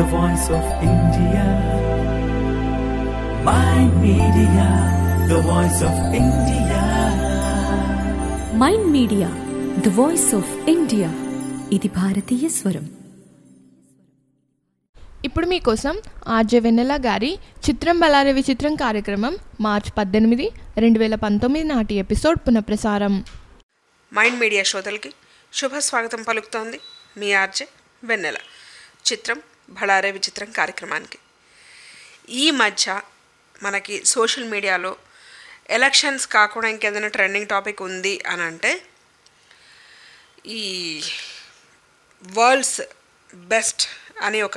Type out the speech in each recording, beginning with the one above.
the voice of India. My media, the voice of India. Mind media the voice of India ఇది భారతీయ స్వరం ఇప్పుడు మీకోసం RJ వెన్నెల గారి చిత్రం బలారే విచిత్రం కార్యక్రమం మార్చ్ పద్దెనిమిది రెండు వేల పంతొమ్మిది నాటి ఎపిసోడ్ పునఃప్రసారం మైండ్ మీడియా శ్రోతలకి శుభ స్వాగతం పలుకుతోంది మీ ఆర్జే వెన్నెల చిత్రం భళారే విచిత్రం కార్యక్రమానికి ఈ మధ్య మనకి సోషల్ మీడియాలో ఎలక్షన్స్ కాకుండా ఇంకేదైనా ట్రెండింగ్ టాపిక్ ఉంది అని అంటే ఈ వరల్డ్స్ బెస్ట్ అని ఒక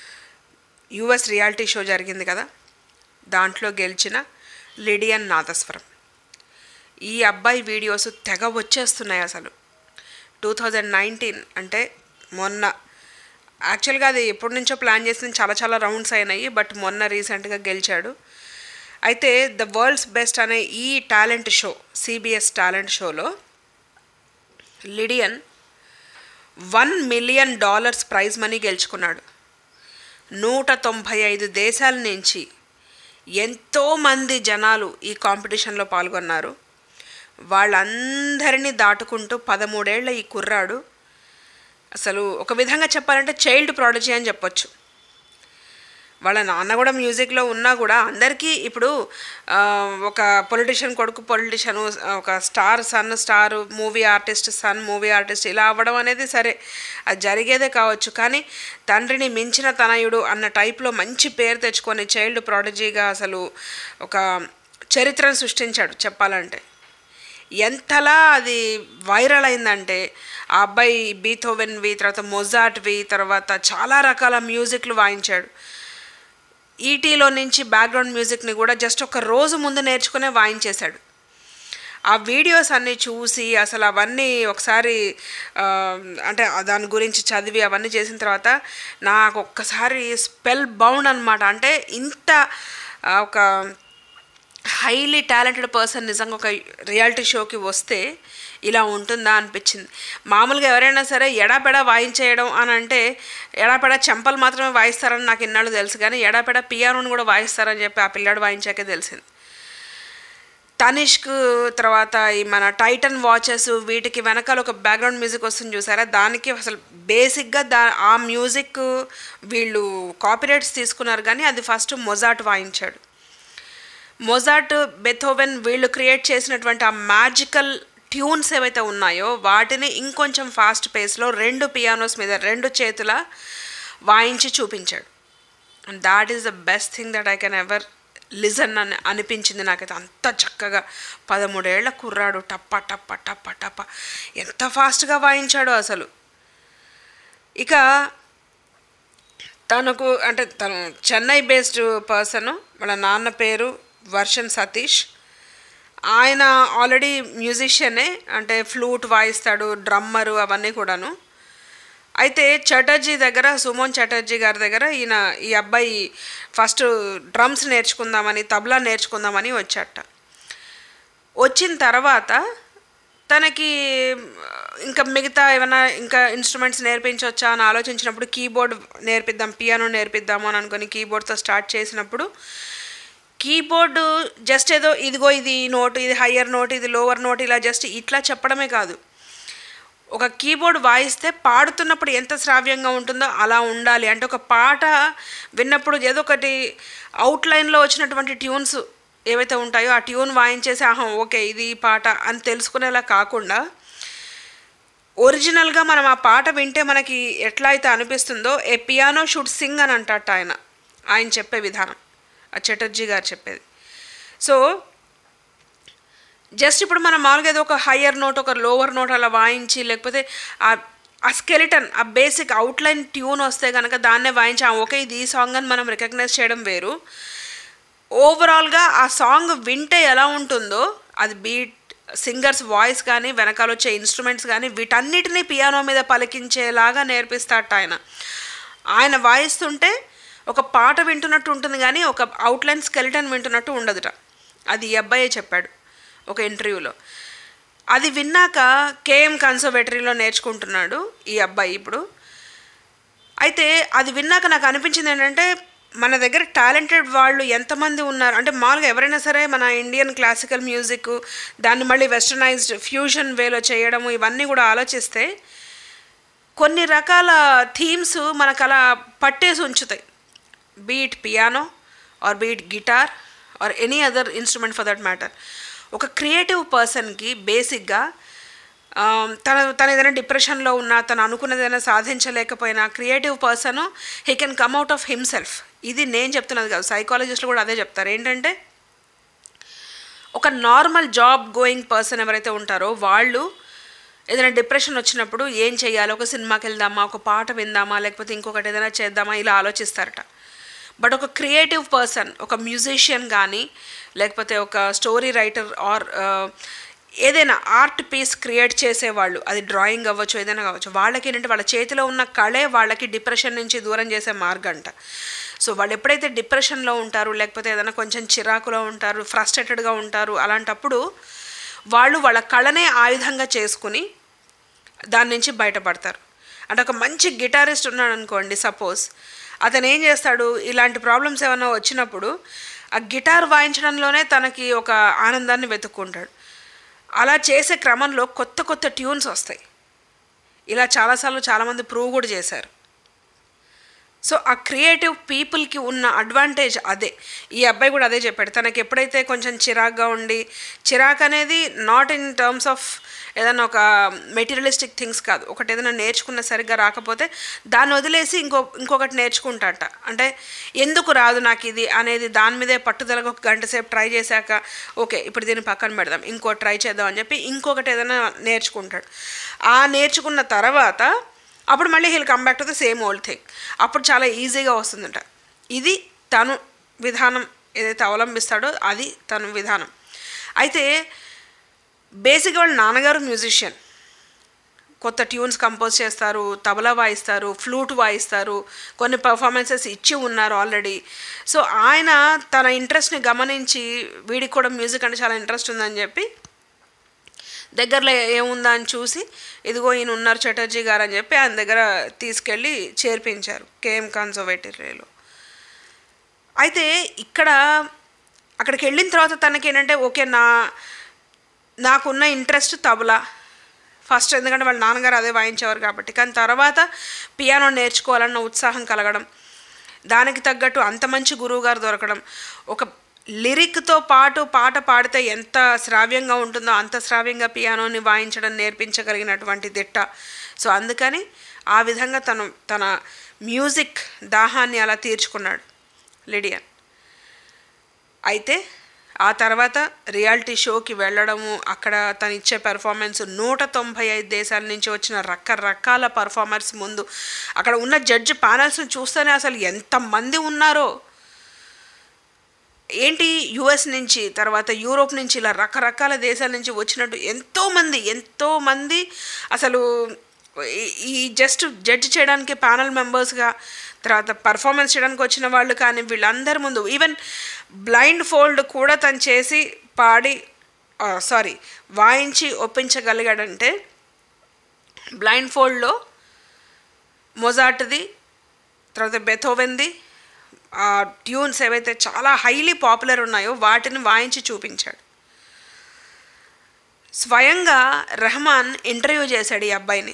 యుఎస్ రియాలిటీ షో జరిగింది కదా దాంట్లో గెలిచిన లిడియన్ నాదస్వరం ఈ అబ్బాయి వీడియోస్ తెగ వచ్చేస్తున్నాయి అసలు టూ థౌజండ్ నైన్టీన్ అంటే మొన్న యాక్చువల్గా అది ఎప్పటి నుంచో ప్లాన్ చేసిన చాలా చాలా రౌండ్స్ అయినాయి బట్ మొన్న రీసెంట్గా గెలిచాడు అయితే ద వరల్డ్స్ బెస్ట్ అనే ఈ టాలెంట్ షో సిబిఎస్ టాలెంట్ షోలో Lydian one million dollars prize money గెలుచుకున్నాడు నూట తొంభై ఐదు దేశాల నుంచి ఎంతోమంది జనాలు ఈ కాంపిటీషన్లో పాల్గొన్నారు వాళ్ళందరినీ దాటుకుంటూ పదమూడేళ్ల ఈ కుర్రాడు అసలు ఒక విధంగా చెప్పాలంటే చైల్డ్ ప్రాడజీ అని చెప్పొచ్చు వాళ్ళ నాన్న కూడా మ్యూజిక్లో ఉన్నా కూడా అందరికీ ఇప్పుడు ఆ, ఒక పొలిటీషియన్ కొడుకు పొలిటీషియన్ ఒక star son star movie artist son movie artist ఇలా అవ్వడం అనేది సరే అది జరిగేదే కావచ్చు కానీ తండ్రిని మించిన తనయుడు అన్న టైప్లో మంచి పేరు తెచ్చుకొని చైల్డ్ ప్రాడజీగా అసలు ఒక చరిత్రను సృష్టించాడు చెప్పాలంటే ఎంతలా అది వైరల్ అయిందంటే ఆ అబ్బాయి బీథోవెన్వి తర్వాత మొజాట్వి తర్వాత చాలా రకాల మ్యూజిక్లు వాయించాడు ఈటీలో నుంచి బ్యాక్గ్రౌండ్ మ్యూజిక్ని కూడా జస్ట్ ఒక రోజు ముందు నేర్చుకునే వాయించేశాడు ఆ వీడియోస్ అన్నీ చూసి అసలు అవన్నీ ఒకసారి ఆ, అంటే ఆ దాని గురించి చదివి అవన్నీ చేసిన తర్వాత నాకు ఒక్కసారి స్పెల్ బౌండ్ అనమాట అంటే ఇంత ఆ, ఒక హైలీ టాలెంటెడ్ పర్సన్ నిజంగా ఒక రియాలిటీ షోకి వస్తే ఇలా ఉంటుందా అనిపించింది మామూలుగా ఎవరైనా సరే ఎడాపెడా వాయించేయడం అని అంటే ఎడాపెడా చెంపలు మాత్రమే వాయిస్తారని నాకు ఇన్నాళ్ళు తెలుసు కానీ ఎడాపెడా పియానోని కూడా వాయిస్తారని చెప్పి ఆ పిల్లాడు వాయించాకే తెలిసింది తనిష్క్ తర్వాత ఈ మన టైటన్ వాచెస్ వీటికి వెనకాల ఒక బ్యాక్గ్రౌండ్ మ్యూజిక్ వస్తుంది చూసారా దానికి అసలు బేసిక్గా దా ఆ మ్యూజిక్ వీళ్ళు కాపీరైట్స్ తీసుకున్నారు కానీ అది ఫస్ట్ మొజాట్ వాయించాడు మొజాట్ బెథోవెన్ వీళ్ళు క్రియేట్ చేసినటువంటి ఆ మ్యాజికల్ ట్యూన్స్ ఏవైతే ఉన్నాయో వాటిని ఇంకొంచెం ఫాస్ట్ పేస్లో రెండు పియానోస్ మీద రెండు చేతుల వాయించి చూపించాడు and that is the best thing that I can ever listen అని అనిపించింది నాకైతే అంత చక్కగా పదమూడేళ్ల కుర్రాడు టప్ప టప్ప టప్ప టప్ప ఎంత ఫాస్ట్గా వాయించాడో అసలు ఇక తనకు అంటే తను చెన్నై బేస్డ్ పర్సన్ వాళ్ళ నాన్న పేరు వర్షన్ సతీష్ ఆయన ఆల్రెడీ మ్యూజిషియనే అంటే ఫ్లూట్ వాయిస్తాడు డ్రమ్మరు అవన్నీ కూడాను అయితే చటర్జీ దగ్గర సుమోన్ చటర్జీ గారి దగ్గర ఈయన ఈ అబ్బాయి ఫస్ట్ డ్రమ్స్ నేర్చుకుందామని తబలా నేర్చుకుందామని వచ్చాట వచ్చిన తర్వాత తనకి ఇంకా మిగతా ఏమైనా ఇంకా ఇన్స్ట్రుమెంట్స్ నేర్పించవచ్చా అని ఆలోచించినప్పుడు కీబోర్డ్ నేర్పిద్దాం పియానో నేర్పిద్దాము అని అనుకుని కీబోర్డ్తో స్టార్ట్ చేసినప్పుడు కీబోర్డు జస్ట్ ఏదో ఇదిగో ఇది నోట్ ఇది హయ్యర్ నోట్ ఇది లోవర్ నోట్ ఇలా జస్ట్ ఇట్లా చెప్పడమే కాదు ఒక కీబోర్డ్ వాయిస్తే పాడుతున్నప్పుడు ఎంత శ్రావ్యంగా ఉంటుందో అలా ఉండాలి అంటే ఒక పాట విన్నప్పుడు ఏదో ఒకటి అవుట్లైన్లో వచ్చినటువంటి ట్యూన్స్ ఏవైతే ఉంటాయో ఆ ట్యూన్ వాయించేసి ఆహా ఓకే ఇది ఈ పాట అని తెలుసుకునేలా కాకుండా ఒరిజినల్గా మనం ఆ పాట వింటే మనకి ఎట్లా అయితే అనిపిస్తుందో ఏ పియానో షుడ్ సింగ్ అని అంటాట ఆయన ఆయన చెప్పే విధానం ఆ చటర్జీ గారు చెప్పేది సో జస్ట్ ఇప్పుడు మనం మామూలుగా ఏదో ఒక హయ్యర్ నోట్ ఒక లోవర్ నోట్ అలా వాయించి లేకపోతే ఆ ఆ స్కెలిటన్ ఆ బేసిక్ అవుట్లైన్ ట్యూన్ వస్తే కనుక దాన్నే వాయించి "ఆ, ఓకే ఇది ఈ సాంగ్ అని మనం రికగ్నైజ్ చేయడం వేరు ఓవరాల్గా ఆ సాంగ్ వింటే ఎలా ఉంటుందో అది బీట్ సింగర్స్ వాయిస్ కానీ వెనకాల వచ్చే ఇన్స్ట్రుమెంట్స్ కానీ వీటన్నిటినీ పియానో మీద పలికించేలాగా నేర్పిస్తాట ఆయన ఆయన వాయిస్తుంటే ఒక పాట వింటున్నట్టు ఉంటుంది కానీ ఒక అవుట్లైన్ స్కెలిటన్ వింటున్నట్టు ఉండదుట అది ఈ అబ్బాయే చెప్పాడు ఒక ఇంటర్వ్యూలో అది విన్నాక కేఎం కన్సర్వేటరీలో నేర్చుకుంటున్నాడు ఈ అబ్బాయి ఇప్పుడు అయితే అది విన్నాక నాకు అనిపించింది ఏంటంటే మన దగ్గర టాలెంటెడ్ వాళ్ళు ఎంతమంది ఉన్నారు అంటే మామూలుగా ఎవరైనా సరే మన ఇండియన్ క్లాసికల్ మ్యూజిక్ దాన్ని మళ్ళీ వెస్టర్నైజ్డ్ ఫ్యూజన్ వేలో చేయడము ఇవన్నీ కూడా ఆలోచిస్తే కొన్ని రకాల థీమ్స్ మనకు అలా పట్టేసి ఉంచుతాయి beat piano or beat guitar or any other instrument for that matter ఒక క్రియేటివ్ పర్సన్కి బేసిక్గా తన తన ఏదైనా డిప్రెషన్లో ఉన్నా తను అనుకున్నది ఏదైనా సాధించలేకపోయినా creative person he can come out of himself ఇది నేను చెప్తున్నది కాదు సైకాలజిస్టులు కూడా అదే చెప్తారు ఏంటంటే ఒక నార్మల్ జాబ్ గోయింగ్ పర్సన్ ఎవరైతే ఉంటారో వాళ్ళు ఏదైనా డిప్రెషన్ వచ్చినప్పుడు ఏం చేయాలి ఒక సినిమాకి వెళ్దామా ఒక పాట విందామా లేకపోతే ఇంకొకటి ఏదైనా చేద్దామా ఇలా ఆలోచిస్తారట బట్ ఒక క్రియేటివ్ పర్సన్ ఒక మ్యూజిషియన్ కానీ లేకపోతే ఒక స్టోరీ రైటర్ ఆర్ ఏదైనా ఆర్ట్ పీస్ క్రియేట్ చేసేవాళ్ళు అది డ్రాయింగ్ అవ్వచ్చు ఏదైనా కావచ్చు వాళ్ళకి ఏంటంటే వాళ్ళ చేతిలో ఉన్న కళే వాళ్ళకి డిప్రెషన్ నుంచి దూరం చేసే మార్గంట సో వాళ్ళు ఎప్పుడైతే డిప్రెషన్లో ఉంటారు లేకపోతే ఏదైనా కొంచెం చిరాకులో ఉంటారు ఫ్రస్ట్రేటెడ్గా ఉంటారు అలాంటప్పుడు వాళ్ళు వాళ్ళ కళనే ఆయుధంగా చేసుకుని దాని నుంచి బయటపడతారు అంటే ఒక మంచి గిటారిస్ట్ ఉన్నాడు అనుకోండి సపోజ్ అతను ఏం చేస్తాడు ఇలాంటి ప్రాబ్లమ్స్ ఏమైనా వచ్చినప్పుడు ఆ గిటార్ వాయించడంలోనే తనకి ఒక ఆనందాన్ని వెతుక్కుంటాడు అలా చేసే క్రమంలో కొత్త కొత్త ట్యూన్స్ వస్తాయి ఇలా చాలాసార్లు చాలామంది ప్రూవ్ కూడా చేశారు సో ఆ క్రియేటివ్ పీపుల్కి ఉన్న అడ్వాంటేజ్ అదే ఈ అబ్బాయి కూడా అదే చెప్పాడు తనకి ఎప్పుడైతే కొంచెం చిరాగ్గా ఉండి చిరాక్ అనేది నాట్ ఇన్ టర్మ్స్ ఆఫ్ ఏదైనా ఒక మెటీరియలిస్టిక్ థింగ్స్ కాదు ఒకటి ఏదైనా నేర్చుకున్న సరిగ్గా రాకపోతే దాన్ని వదిలేసి ఇంకో ఇంకొకటి నేర్చుకుంటాట అంటే ఎందుకు రాదు నాకు ఇది అనేది దాని మీదే పట్టుదలగా ఒక గంట సేపు ట్రై చేశాక ఓకే ఇప్పుడు దీన్ని పక్కన పెడదాం ఇంకో ట్రై చేద్దాం అని చెప్పి ఇంకొకటి ఏదైనా నేర్చుకుంటాడు ఆ నేర్చుకున్న తర్వాత అప్పుడు మళ్ళీ he'll come back to the same old thing అప్పుడు చాలా ఈజీగా వస్తుందంట ఇది తను విధానం ఏదైతే అవలంబిస్తాడో అది తను విధానం అయితే బేసిక్గా వాళ్ళ నాన్నగారు మ్యూజిషియన్ కొత్త ట్యూన్స్ కంపోజ్ చేస్తారు తబలా వాయిస్తారు ఫ్లూట్ వాయిస్తారు కొన్ని పర్ఫార్మెన్సెస్ ఇచ్చి ఉన్నారు ఆల్రెడీ సో ఆయన తన ఇంట్రెస్ట్ని గమనించి వీడికి కూడా మ్యూజిక్ అంటే చాలా ఇంట్రెస్ట్ ఉందని చెప్పి దగ్గరలో ఏముందా అని చూసి ఇదిగో ఈయన ఉన్నారు చటర్జీ గారు అని చెప్పి ఆయన దగ్గర తీసుకెళ్ళి చేర్పించారు కేఎం కన్జర్వేటరీలో అయితే ఇక్కడ అక్కడికి వెళ్ళిన తర్వాత తనకి ఏంటంటే ఓకే నా నాకున్న ఇంట్రెస్ట్ తబలా ఫస్ట్ ఎందుకంటే వాళ్ళ నాన్నగారు అదే వాయించేవారు కాబట్టి కానీ తర్వాత పియానో నేర్చుకోవాలన్న ఉత్సాహం కలగడం దానికి తగ్గట్టు అంత మంచి గురువు గారు దొరకడం ఒక లిరిక్తో పాటు పాట పాడితే ఎంత శ్రావ్యంగా ఉంటుందో అంత శ్రావ్యంగా పియానోని వాయించడం నేర్పించగలిగినటువంటి దిట్ట సో అందుకని ఆ విధంగా తను తన మ్యూజిక్ దాహాన్ని అలా తీర్చుకున్నాడు లిడియన్ అయితే ఆ తర్వాత రియాలిటీ షోకి వెళ్ళడము అక్కడ తను ఇచ్చే పెర్ఫార్మెన్స్ నూట తొంభై ఐదు దేశాల నుంచి వచ్చిన రకరకాల పర్ఫార్మర్స్ ముందు అక్కడ ఉన్న జడ్జి ప్యానల్స్ని చూస్తేనే అసలు ఎంతమంది ఉన్నారో ఏంటి యుఎస్ నుంచి తర్వాత యూరోప్ నుంచి ఇలా రకరకాల దేశాల నుంచి వచ్చినట్టు ఎంతోమంది ఎంతోమంది అసలు ఈ- ఈ జస్ట్ జడ్జ్ చేయడానికి ప్యానల్ మెంబర్స్గా తర్వాత పర్ఫార్మెన్స్ చేయడానికి వచ్చిన వాళ్ళు కానీ వీళ్ళందరి ముందు ఈవెన్ బ్లైండ్ ఫోల్డ్ కూడా తను చేసి పాడి సారీ వాయించి ఒప్పించగలిగాడంటే బ్లైండ్ ఫోల్డ్లో మొజాట్ది తర్వాత బెథోవెన్ది ఆ ట్యూన్స్ ఏవైతే చాలా హైలీ పాపులర్ ఉన్నాయో వాటిని వాయించి చూపించాడు స్వయంగా రెహమాన్ ఇంటర్వ్యూ చేశాడు ఈ అబ్బాయిని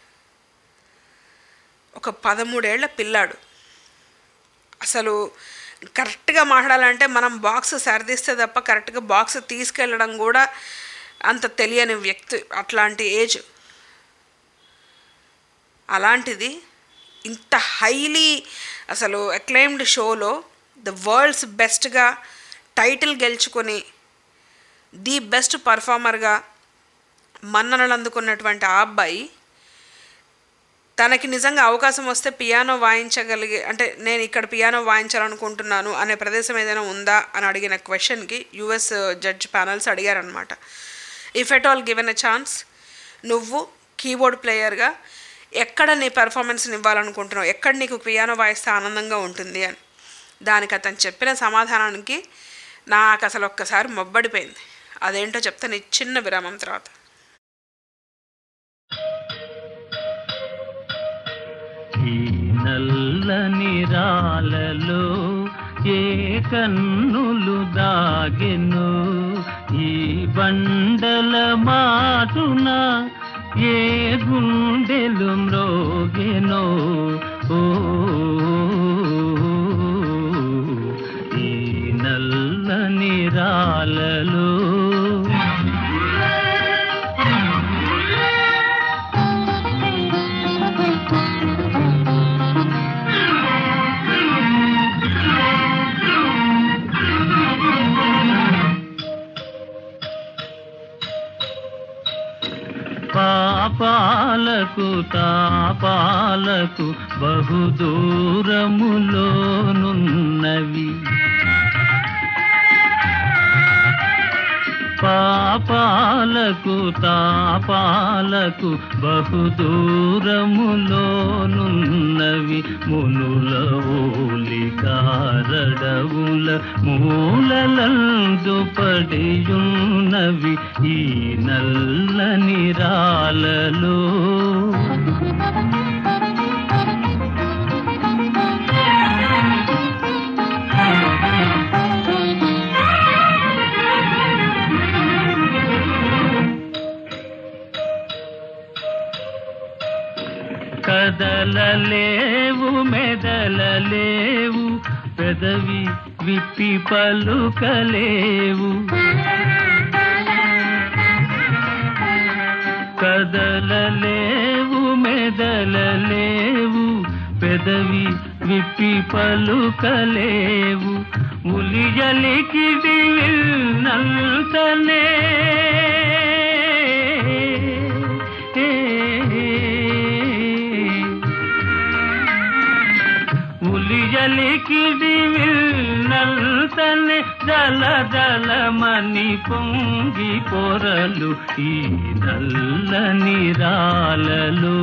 ఒక పదమూడేళ్ల పిల్లాడు అసలు కరెక్ట్గా మాట్లాడాలంటే మనం బాక్స్ సరిదిస్తే తప్ప కరెక్ట్గా బాక్స్ తీసుకెళ్ళడం కూడా అంత తెలియని వ్యక్తి అట్లాంటి ఏజ్ అలాంటిది ఇంత హైలీ అసలు అక్లైమ్డ్ షోలో ద వరల్డ్స్ బెస్ట్గా టైటిల్ గెలుచుకొని ది బెస్ట్ పర్ఫార్మర్గా మన్ననలు అందుకున్నటువంటి ఆ అబ్బాయి తనకి నిజంగా అవకాశం వస్తే పియానో వాయించగలిగే అంటే నేను ఇక్కడ పియానో వాయించాలనుకుంటున్నాను అనే ప్రదేశం ఏదైనా ఉందా అని అడిగిన క్వశ్చన్కి యుఎస్ జడ్జ్ ప్యానల్స్ అడిగారనమాట if at all given a chance నువ్వు కీబోర్డ్ ప్లేయర్గా ఎక్కడ నీ పెర్ఫార్మెన్స్ని ఇవ్వాలనుకుంటున్నావు ఎక్కడ నీకు పియానో వాయిస్తే ఆనందంగా ఉంటుంది అని దానికి అతను చెప్పిన సమాధానానికి నాకు అసలు ఒక్కసారి మొబ్బడిపోయింది అదేంటో చెప్తాను ఈ చిన్న విరామం తర్వాత He నల్లని రాలలో ఏ కన్నులు దాగెను ఈ బండల మాటున ఏ గుండెలు మ్రోగెనో ఓ ఈ నల్లని రాలలో పాపాలకు తాపాలకు బహుదూరములోనున్నవి పాపాలకు తాపాలకు బహుదూరములోనున్నవి మునుల ఓలికారడవుల మూలలందు పడియున్నవి ఈ నల్లని రాలలో కదలలేవు మెదలలేవు పెదవి విప్పి పలుకలేవు కదలలేవు మెదలలేవు పెదవి విప్పి పలుకలేవు ఉలియలికిడి నల్తనే ఉలియలికిడి నల్తనే జల జలమని పొంగి పొరలు ఈ నల్లని రాలలో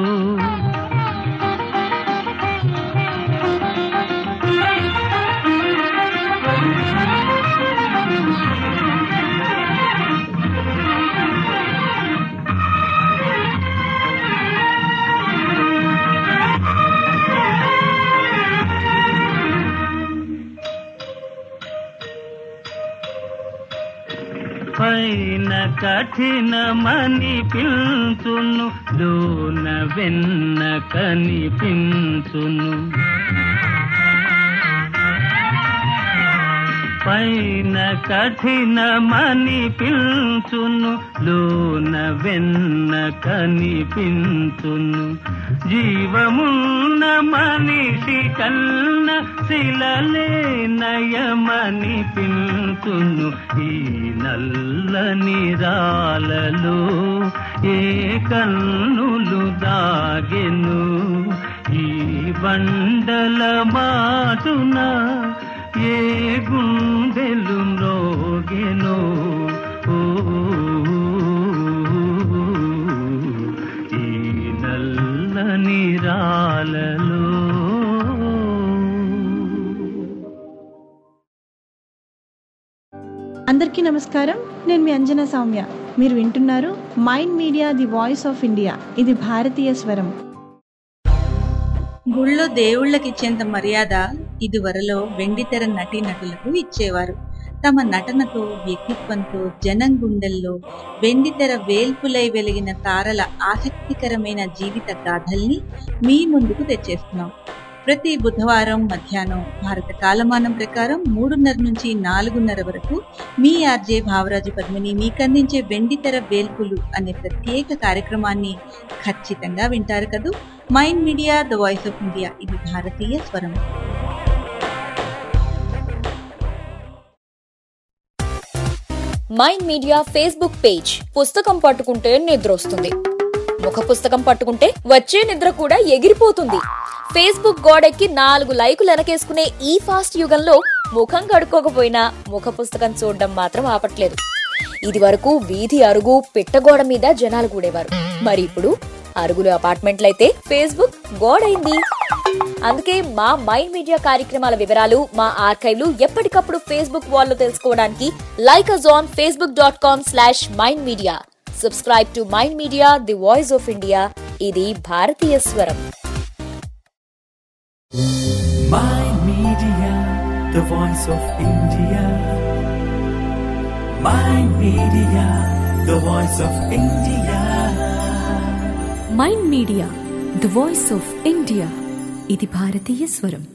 పైన కఠినమని పిల్చును లోన వెన్న కనిపించును పైన కఠినమని పిల్చును లోన వెన్న కనిపించును జీవమున్న మనిషి కన్న శిలలే నయమని పిల్చును ఈ నల్లని రాలలో ఏ కన్నులు దాగెను ఈ బండల మాటున ఏ గుండెలు మ్రోగెనో ఓ ఈ నల్లని రాలలో అందరికీ నమస్కారం నేను మీ అంజనా సౌమ్య మీరు వింటున్నారు Mind media the voice of India ఇది భారతీయ స్వరం గుళ్ళో దేవుళ్ళకి ఇచ్చేంత మర్యాద ఇదివరలో వెండితెర నటీ నటులకు ఇచ్చేవారు తమ నటనతో వ్యక్తిత్వంతో జనం గుండెల్లో వెండితెర వేల్పులై వెలిగిన తారల ఆసక్తికరమైన జీవిత గాథల్ని మీ ముందుకు తెచ్చేస్తున్నాం ప్రతి బుధవారం మధ్యాహ్నం భారత కాలమానం ప్రకారం మూడున్నర నుంచి నాలుగున్నర వరకు మీ ఆర్జే భావరాజు పద్మిని మీకందించే వెండితెర వేల్పులు అనే ప్రత్యేక కార్యక్రమాన్ని ఖచ్చితంగా వింటారు కదూ mind media the voice of India ఇది భారతీయ స్వరం మైండ్ మీడియా ఫేస్బుక్ పేజ్ పుస్తకం పట్టుకుంటే నిద్రొస్తుంది ముఖ పుస్తకం పట్టుకుంటే వచ్చే నిద్ర కూడా ఎగిరిపోతుంది ఫేస్బుక్ గోడెక్కి నాలుగు లైకులు వెనకేసుకునే ఈ ఫాస్ట్ యుగంలో ముఖం కడుక్కోకపోయినా ముఖ పుస్తకం చూడడం మాత్రం ఆపట్లేదు ఇది వరకు వీధి అరుగు పిట్టగోడ మీద జనాలు కూడేవారు మరి ఇప్పుడు అరుగులు అపార్ట్మెంట్లయితే ఫేస్బుక్ గోడైంది అందుకే మా మైండ్ మీడియా కార్యక్రమాల వివరాలు మా ఆర్కైవ్లు ఎప్పటికప్పుడు ఫేస్బుక్ వాల్లో తెలుసుకోవడానికి like us on Facebook dot com slash mind media subscribe to mind media the voice of India ఇది భారతీయ స్వరం My Media, the voice of India. My Media, the voice of India. Mind media the voice of India ఇది భారతీయ స్వరం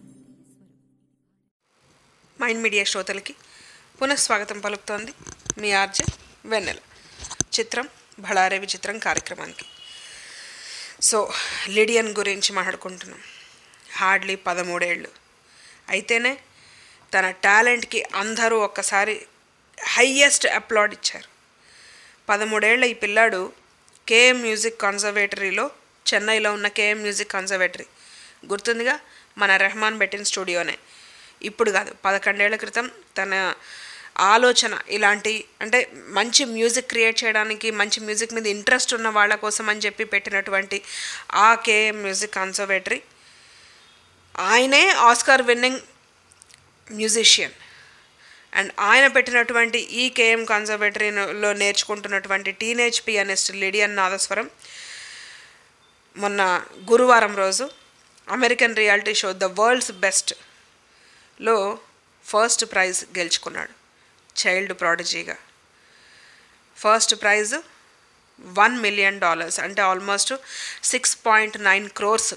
mind media శ్రోతలకి పునఃస్వాగతం పలుకుతోంది మీ RJ వెన్నెల చిత్రం బళారే విచిత్రం కార్యక్రమానికి సో లిడియన్ గురించి మాట్లాడుకుంటున్నాం హార్డ్లీ పదమూడేళ్ళు అయితేనే తన టాలెంట్కి అందరూ ఒక్కసారి హయ్యెస్ట్ అప్లాడ్ ఇచ్చారు పదమూడేళ్ల ఈ పిల్లాడు కేఎం మ్యూజిక్ కన్జర్వేటరీలో చెన్నైలో ఉన్న కేఎం మ్యూజిక్ కన్జర్వేటరీ గుర్తుందిగా మన రెహమాన్ పెట్టిన స్టూడియోనే ఇప్పుడు కాదు పదకొండేళ్ల క్రితం తన ఆలోచన ఇలాంటి అంటే మంచి మ్యూజిక్ క్రియేట్ చేయడానికి మంచి మ్యూజిక్ మీద ఇంట్రెస్ట్ ఉన్న వాళ్ళ కోసం అని చెప్పి పెట్టినటువంటి ఆ కేఎం మ్యూజిక్ కన్సర్వేటరీ ఆయనే ఆస్కార్ విన్నింగ్ మ్యూజిషియన్ అండ్ ఆయన పెట్టినటువంటి ఈ కేఎం కన్జర్వేటరీలో నేర్చుకుంటున్నటువంటి టీనేజ్ పియానిస్ట్ లిడియన్ నాదస్వరం మొన్న గురువారం రోజు American reality show the World's బెస్ట్లో ఫస్ట్ ప్రైజ్ గెలుచుకున్నాడు చైల్డ్ ప్రాడజీగా first prize one million dollars అంటే almost six point nine crores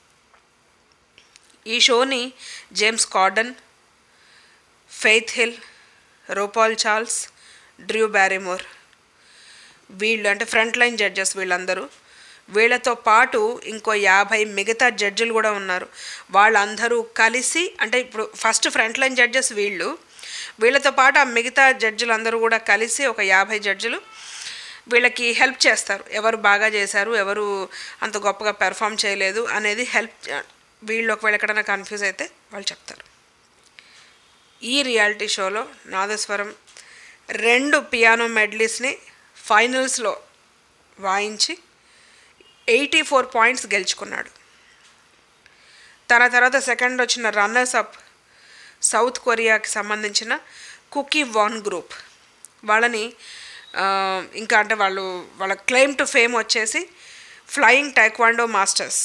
ఈ షోని James Corden Faith Hill RuPaul Charles Drew Barrymore వీళ్ళు అంటే ఫ్రంట్ లైన్ జడ్జెస్ వీళ్ళందరూ వీళ్ళతో పాటు ఇంకో యాభై మిగతా జడ్జిలు కూడా ఉన్నారు వాళ్ళందరూ కలిసి అంటే ఇప్పుడు ఫస్ట్ ఫ్రంట్ లైన్ జడ్జెస్ వీళ్ళు వీళ్ళతో పాటు ఆ మిగతా జడ్జిలు అందరూ కూడా కలిసి ఒక యాభై జడ్జిలు వీళ్ళకి హెల్ప్ చేస్తారు ఎవరు బాగా చేశారు ఎవరు అంత గొప్పగా పెర్ఫామ్ చేయలేదు అనేది హెల్ప్ వీళ్ళు ఒకవేళ ఎక్కడైనా కన్ఫ్యూజ్ అయితే వాళ్ళు చెప్తారు ఈ రియాలిటీ షోలో నాదస్వరం రెండు పియానో మెడలిస్ని ఫైనల్స్లో వాయించి ఎయిటీ ఫోర్ పాయింట్స్ గెలుచుకున్నాడు తన తర్వాత సెకండ్ వచ్చిన రన్నర్స్ అప్ సౌత్ కొరియాకి సంబంధించిన కుకీ వాన్ గ్రూప్ వాళ్ళని ఆ, ఇంకా అంటే వాళ్ళు వాళ్ళ క్లెయిమ్ టు ఫేమ్ వచ్చేసి ఫ్లయింగ్ టైక్వాండో మాస్టర్స్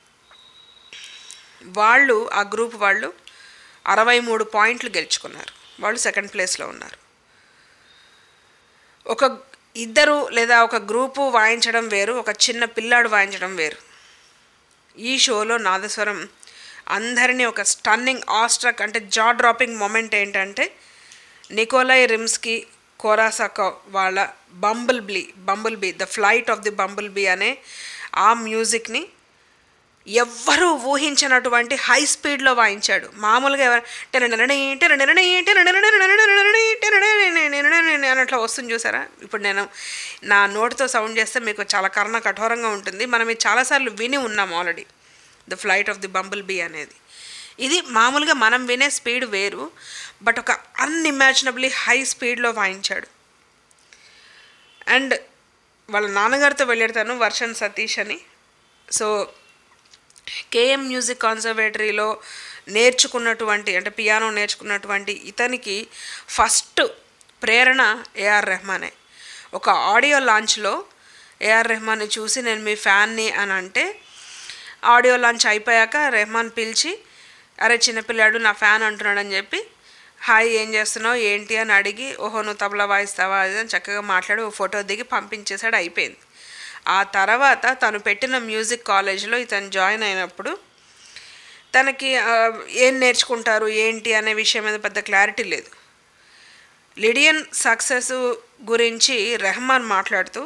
వాళ్ళు ఆ గ్రూప్ వాళ్ళు అరవై మూడు పాయింట్లు గెలుచుకున్నారు వాళ్ళు సెకండ్ ప్లేస్లో ఉన్నారు ఒక ఇద్దరు లేదా ఒక గ్రూపు వాయించడం వేరు ఒక చిన్న పిల్లాడు వాయించడం వేరు ఈ షోలో నాదస్వరం అందరినీ ఒక స్టన్నింగ్ ఆస్ట్రక్ అంటే జా డ్రాపింగ్ మూమెంట్ ఏంటంటే నికోలై రిమ్స్కి కోరాసాకో వాళ్ళ bumble bee bumble bee the flight of the bumble bee అనే ఆ మ్యూజిక్ని ఎవ్వరూ ఊహించినటువంటి హై స్పీడ్లో వాయించాడు మామూలుగా ఎవరు టెనడనడీ, టెనడనడీ, టెనడనడీ, టెనడనడీ, టెనడనడీ అని అట్లా వస్తుంది చూసారా ఇప్పుడు నేను నా నోటితో సౌండ్ చేస్తే మీకు చాలా కర్ణ కఠోరంగా ఉంటుంది మనం ఇది చాలాసార్లు విని ఉన్నాం already the flight of the bumble bee అనేది ఇది మామూలుగా మనం వినే స్పీడ్ వేరు బట్ ఒక అన్ఇమాజినబ్లీ హై స్పీడ్లో వాయించాడు అండ్ వాళ్ళ నాన్నగారితో వెళ్ళాడు వర్షన్ సతీష్ అని సో కేఎం మ్యూజిక్ కాన్సర్వేటరీలో నేర్చుకున్నటువంటి అంటే పియానో నేర్చుకున్నటువంటి ఇతనికి ఫస్ట్ ప్రేరణ ఏఆర్ రెహమానే ఒక ఆడియో లాంచ్లో ఏఆర్ రెహమాన్ని చూసి నేను మీ ఫ్యాన్ని అని అంటే ఆడియో లాంచ్ అయిపోయాక రెహమాన్ పిలిచి అరే చిన్నపిల్లాడు నా ఫ్యాన్ అంటున్నాడని చెప్పి హాయ్ ఏం చేస్తున్నావు ఏంటి అని అడిగి ఓహో నువ్వు తబలా వాయిస్తావా అది అని చక్కగా మాట్లాడి ఓ ఫోటో దిగి పంపించేశాడు అయిపోయింది ఆ తర్వాత తను పెట్టిన మ్యూజిక్ కాలేజ్లో ఇతను జాయిన్ అయినప్పుడు తనకి ఆ, ఏం నేర్చుకుంటారు ఏంటి అనే విషయం మీద పెద్ద క్లారిటీ లేదు లిడియన్ సక్సెస్ గురించి రెహమాన్ మాట్లాడుతూ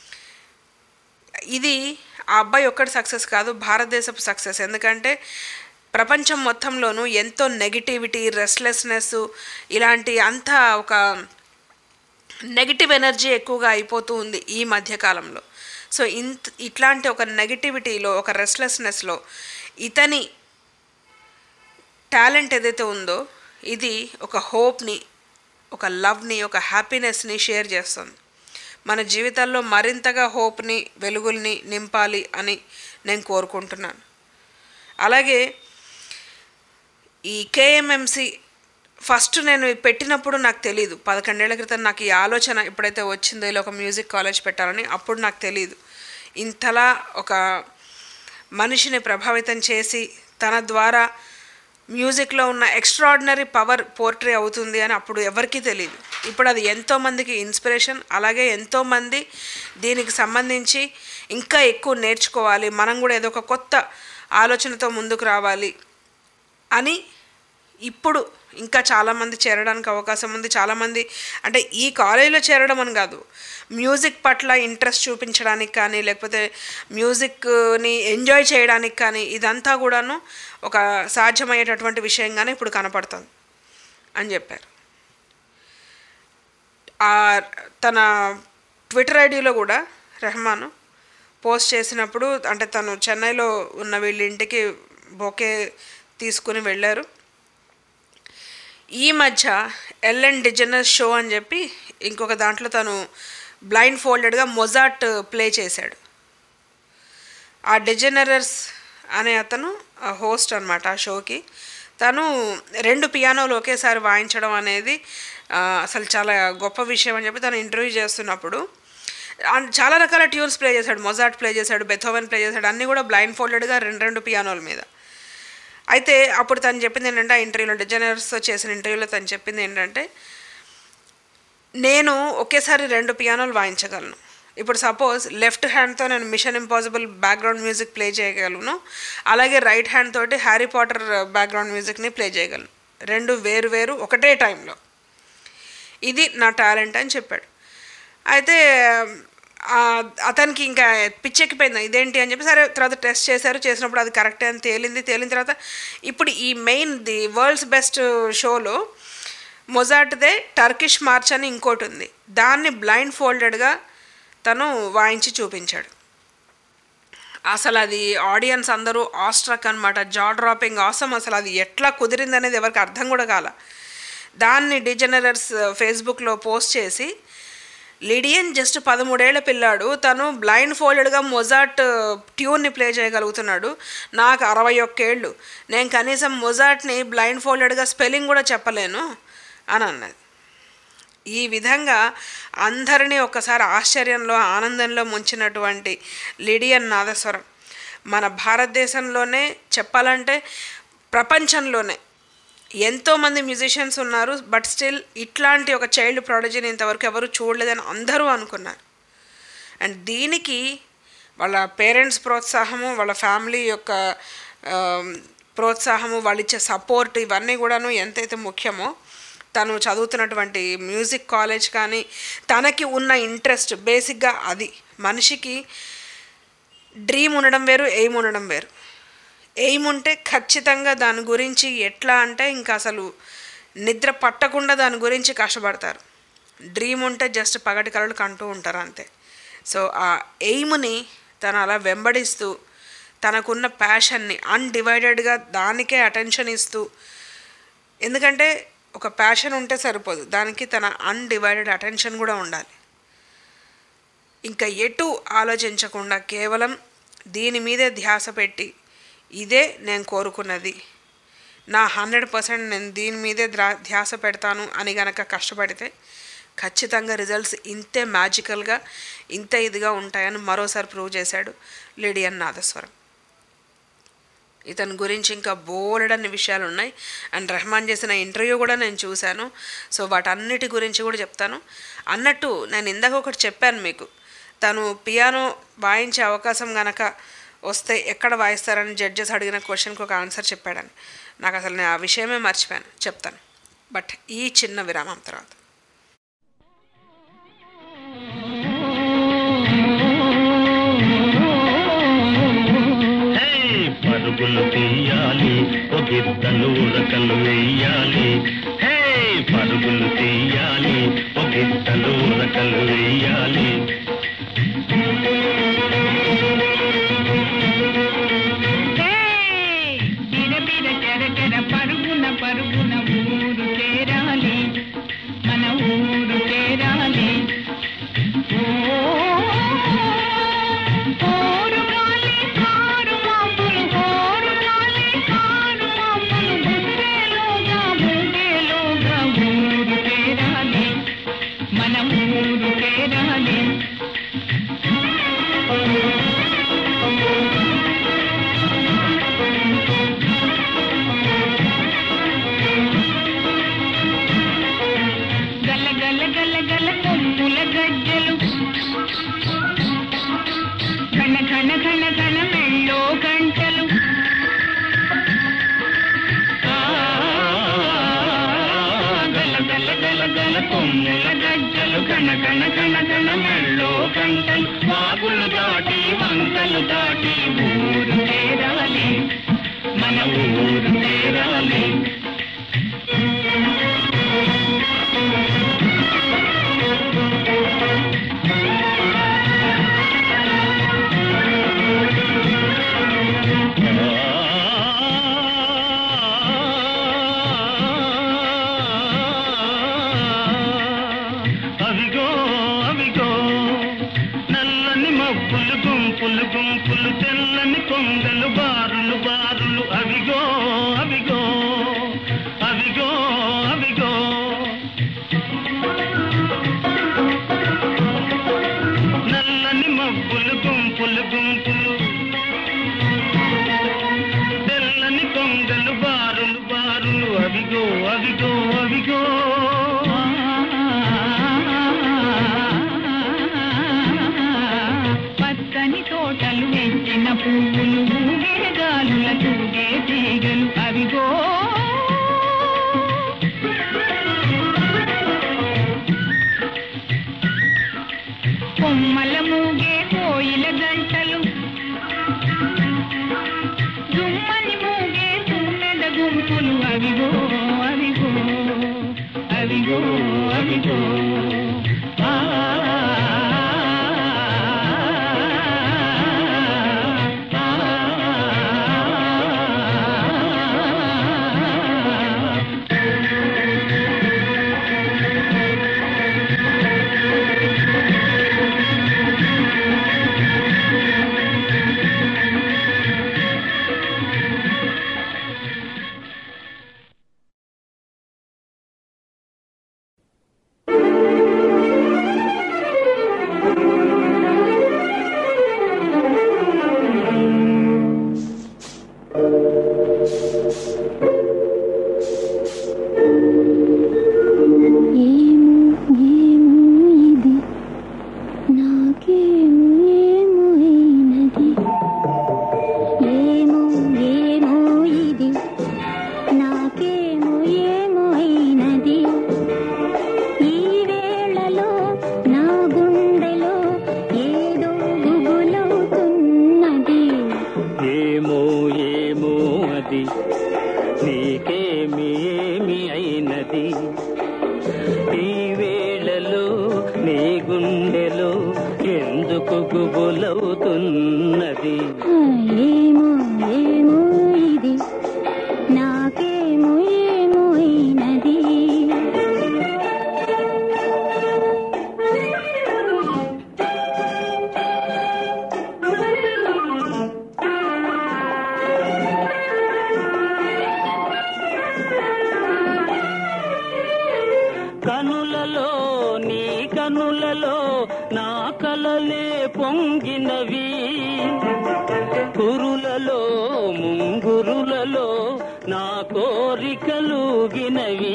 ఇది ఆ అబ్బాయి ఒక్కటి సక్సెస్ కాదు భారతదేశపు సక్సెస్ ఎందుకంటే ప్రపంచం మొత్తంలోనూ ఎంతో నెగిటివిటీ రెస్ట్లెస్నెస్ ఇలాంటి అంతా ఒక నెగిటివ్ ఎనర్జీ ఎక్కువగా అయిపోతూ ఉంది ఈ మధ్యకాలంలో సో ఇంత ఇట్లాంటి ఒక నెగిటివిటీలో ఒక రెస్ట్లెస్నెస్లో ఇతని టాలెంట్ ఏదైతే ఉందో ఇది ఒక హోప్ని ఒక లవ్ని ఒక హ్యాపీనెస్ని షేర్ చేస్తుంది మన జీవితాల్లో మరింతగా హోప్ని వెలుగుల్ని నింపాలి అని నేను కోరుకుంటున్నాను అలాగే ఈ కేఎంఎంసి ఫస్ట్ నేను పెట్టినప్పుడు నాకు తెలియదు పదకొండేళ్ల క్రితం నాకు ఈ ఆలోచన ఎప్పుడైతే వచ్చిందో ఇలా ఒక మ్యూజిక్ కాలేజ్ పెట్టాలని అప్పుడు నాకు తెలియదు ఇంతలా ఒక మనిషిని ప్రభావితం చేసి తన ద్వారా మ్యూజిక్లో ఉన్న ఎక్స్ట్రాడినరీ పవర్ పోర్ట్రే అవుతుంది అని అప్పుడు ఎవరికీ తెలియదు ఇప్పుడు అది ఎంతోమందికి ఇన్స్పిరేషన్ అలాగే ఎంతోమంది దీనికి సంబంధించి ఇంకా ఎక్కువ నేర్చుకోవాలి మనం కూడా ఏదో ఒక కొత్త ఆలోచనతో ముందుకు రావాలి అని ఇప్పుడు ఇంకా చాలామంది చేరడానికి అవకాశం ఉంది చాలామంది అంటే ఈ కాలేజీలో చేరడం అని కాదు మ్యూజిక్ పట్ల ఇంట్రెస్ట్ చూపించడానికి కానీ లేకపోతే మ్యూజిక్ని ఎంజాయ్ చేయడానికి కానీ ఇదంతా కూడాను ఒక సాధ్యమయ్యేటటువంటి విషయంగానే ఇప్పుడు కనపడుతుంది అని చెప్పారు ఆ తన ట్విట్టర్ ఐడిలో కూడా రెహమాన్ పోస్ట్ చేసినప్పుడు అంటే తను చెన్నైలో ఉన్న వీళ్ళ ఇంటికి బొకే తీసుకుని వెళ్ళారు ఈ మధ్య ఎల్ఎన్ డిజనర్ షో అని చెప్పి ఇంకొక దాంట్లో తను బ్లైండ్ ఫోల్డెడ్గా మొజాట్ ప్లే చేశాడు ఆ డిజనరర్స్ అనే అతను హోస్ట్ అనమాట ఆ షోకి తను రెండు పియానోలు ఒకేసారి వాయించడం అనేది ఆ, అసలు చాలా గొప్ప విషయం అని చెప్పి తను ఇంటర్వ్యూ చేస్తున్నప్పుడు అండ్ చాలా రకాల ట్యూన్స్ ప్లే చేశాడు మొజాట్ ప్లే చేశాడు బెథోవెన్ ప్లే చేశాడు అన్నీ కూడా బ్లైండ్ ఫోల్డెడ్గా రెండు రెండు పియానోల మీద అయితే అప్పుడు తను చెప్పింది ఏంటంటే ఆ ఇంటర్వ్యూలో డిజైనర్స్తో చేసిన ఇంటర్వ్యూలో తను చెప్పింది ఏంటంటే నేను ఒకేసారి రెండు పియానోలు వాయించగలను ఇప్పుడు సపోజ్ లెఫ్ట్ హ్యాండ్తో నేను Mission Impossible background music play చేయగలను అలాగే రైట్ హ్యాండ్ తోటి హ్యారీ పాటర్ బ్యాక్గ్రౌండ్ మ్యూజిక్ని ప్లే చేయగలను రెండు వేరు వేరు ఒకటే టైంలో ఇది నా టాలెంట్ అని చెప్పాడు అయితే ఆ, అతనికి ఇంకా పిచ్చెక్కిపోయింది ఇదేంటి అని చెప్పి సరే తర్వాత టెస్ట్ చేశారు చేసినప్పుడు అది కరెక్టే అని తేలింది తేలిన తర్వాత ఇప్పుడు ఈ మెయిన్ ది వరల్డ్స్ బెస్ట్ షోలో మొజాట్దే టర్కిష్ మార్చ్ అని ఇంకోటి ఉంది దాన్ని బ్లైండ్ ఫోల్డెడ్గా తను వాయించి చూపించాడు అసలు అది ఆడియన్స్ అందరూ ఆస్ట్రక్ అనమాట జా డ్రాపింగ్ ఆసమ్ అసలు అది ఎట్లా కుదిరింది అనేది ఎవరికి అర్థం కూడా కాల దాన్ని డిజనరర్స్ ఫేస్బుక్లో పోస్ట్ చేసి లిడియన్ జస్ట్ పదమూడేళ్ల పిల్లాడు తను బ్లైండ్ ఫోల్డెడ్గా మొజాట్ ట్యూన్ని ప్లే చేయగలుగుతున్నాడు నాకు అరవై ఒక్కేళ్ళు నేను కనీసం మొజాట్ని బ్లైండ్ ఫోల్డెడ్గా స్పెల్లింగ్ కూడా చెప్పలేను అని అన్నది ఈ విధంగా అందరినీ ఒక్కసారి ఆశ్చర్యంలో ఆనందంలో ముంచినటువంటి లిడియన్ నాదస్వరం మన భారతదేశంలోనే చెప్పాలంటే ప్రపంచంలోనే ఎంతోమంది మ్యూజిషియన్స్ ఉన్నారు బట్ స్టిల్ ఇట్లాంటి ఒక చైల్డ్ ప్రాడజీని ఇంతవరకు ఎవరు చూడలేదని అందరూ అనుకున్నారు అండ్ దీనికి వాళ్ళ పేరెంట్స్ ప్రోత్సాహము వాళ్ళ ఫ్యామిలీ యొక్క ఆ, ప్రోత్సాహము వాళ్ళు ఇచ్చే సపోర్ట్ ఇవన్నీ కూడాను ఎంతైతే ముఖ్యమో తను చదువుతున్నటువంటి మ్యూజిక్ కాలేజ్ కానీ తనకి ఉన్న ఇంట్రెస్ట్ బేసిక్గా అది మనిషికి డ్రీమ్ ఉండడం వేరు ఎయిమ్ ఉండడం వేరు ఎయిమ్ ఉంటే ఖచ్చితంగా దాని గురించి ఎట్లా అంటే ఇంకా అసలు నిద్ర పట్టకుండా దాని గురించి కష్టపడతారు డ్రీమ్ ఉంటే జస్ట్ పగటి కలలు కంటూ ఉంటారు అంతే సో ఆ ఎయిమ్ని తను అలా వెంబడిస్తూ తనకున్న ప్యాషన్ని అన్డివైడెడ్గా దానికే అటెన్షన్ ఇస్తూ ఎందుకంటే ఒక ప్యాషన్ ఉంటే సరిపోదు దానికి తన అన్డివైడెడ్ అటెన్షన్ కూడా ఉండాలి ఇంకా ఎటు ఆలోచించకుండా కేవలం దీని మీదే ధ్యాస పెట్టి ఇదే నేను కోరుకున్నది నా హండ్రెడ్ పర్సెంట్ నేను దీని మీదే ద్రా ధ్యాస పెడతాను అని గనక కష్టపడితే ఖచ్చితంగా రిజల్ట్స్ ఇంతే మ్యాజికల్గా ఇంత ఇదిగా ఉంటాయని మరోసారి ప్రూవ్ చేశాడు లిడియన్ నాదస్వరం ఇతని గురించి ఇంకా బోలెడన్ని విషయాలు ఉన్నాయి అండ్ రెహమాన్ చేసిన ఇంటర్వ్యూ కూడా నేను చూశాను సో వాటన్నిటి గురించి కూడా చెప్తాను అన్నట్టు నేను ఇందాక ఒకటి చెప్పాను మీకు తను పియానో వాయించే అవకాశం గనక వస్తే ఎక్కడ వాయిస్తారని జడ్జెస్ అడిగిన క్వశ్చన్కి ఒక ఆన్సర్ చెప్పాడని నాకు అసలు నేను ఆ విషయమే మర్చిపోయాను చెప్తాను బట్ ఈ చిన్న విరామం తర్వాత హే పరుగులు తీయాలి ఒగిద్దలు ఉరకలు వేయాలి హే పరుగులు తీయాలి ఒగిద్దలు ఉరకలు వేయాలి బిరబిర చెరచెర పరుగున పరుగున ఊరు చేరాలి మన ఊరు చేరాలి ఓరు గాలి కారు మాపులు ఓరు గాలి కారు మాపులు గుండెలోగా కొమ్ముల గజ్జలు గణ గణ గణ గణ మెళ్ళో గంటలు వాగులు దాటి వంకలు దాటి ఊరు చేరాలి మన ఊరు చేరాలి అవిగో అవిగో నల్లని మబ్బులు గుంపులు గుంపులు తెల్లని కొంగలు బారులు బారులు అవిగో అవిగో అవిగో అవిగో నల్లని మబ్బులు గుంపులు గుంపులు తెల్లని కొంగలు బారులు బారులు అవిగో అవిగో అవిగో పచ్చని తోటలు వెంచిన పువ్వులు ఊగే గాలుల తూగే తీగలు అవిగో కొమ్మల మూగే కోయిల గంటలు జుమ్మని మూగే తుమ్మెద గుంపులు అవిగో అవిగో అవిగో అవిగో ఆ ఏమో ఏమో అది నీకేమి ఏమి అయినది ఈ వేళలో నీ గుండెలో ఎందుకు గుబులవుతున్నది ఏమో ఏమో ఇది నాకేమో ఏమో అయినది కనులలో నీ కనులలో నా కలలే పొంగినవి కురులలో ముంగురులలో నా కోరికలుగినవి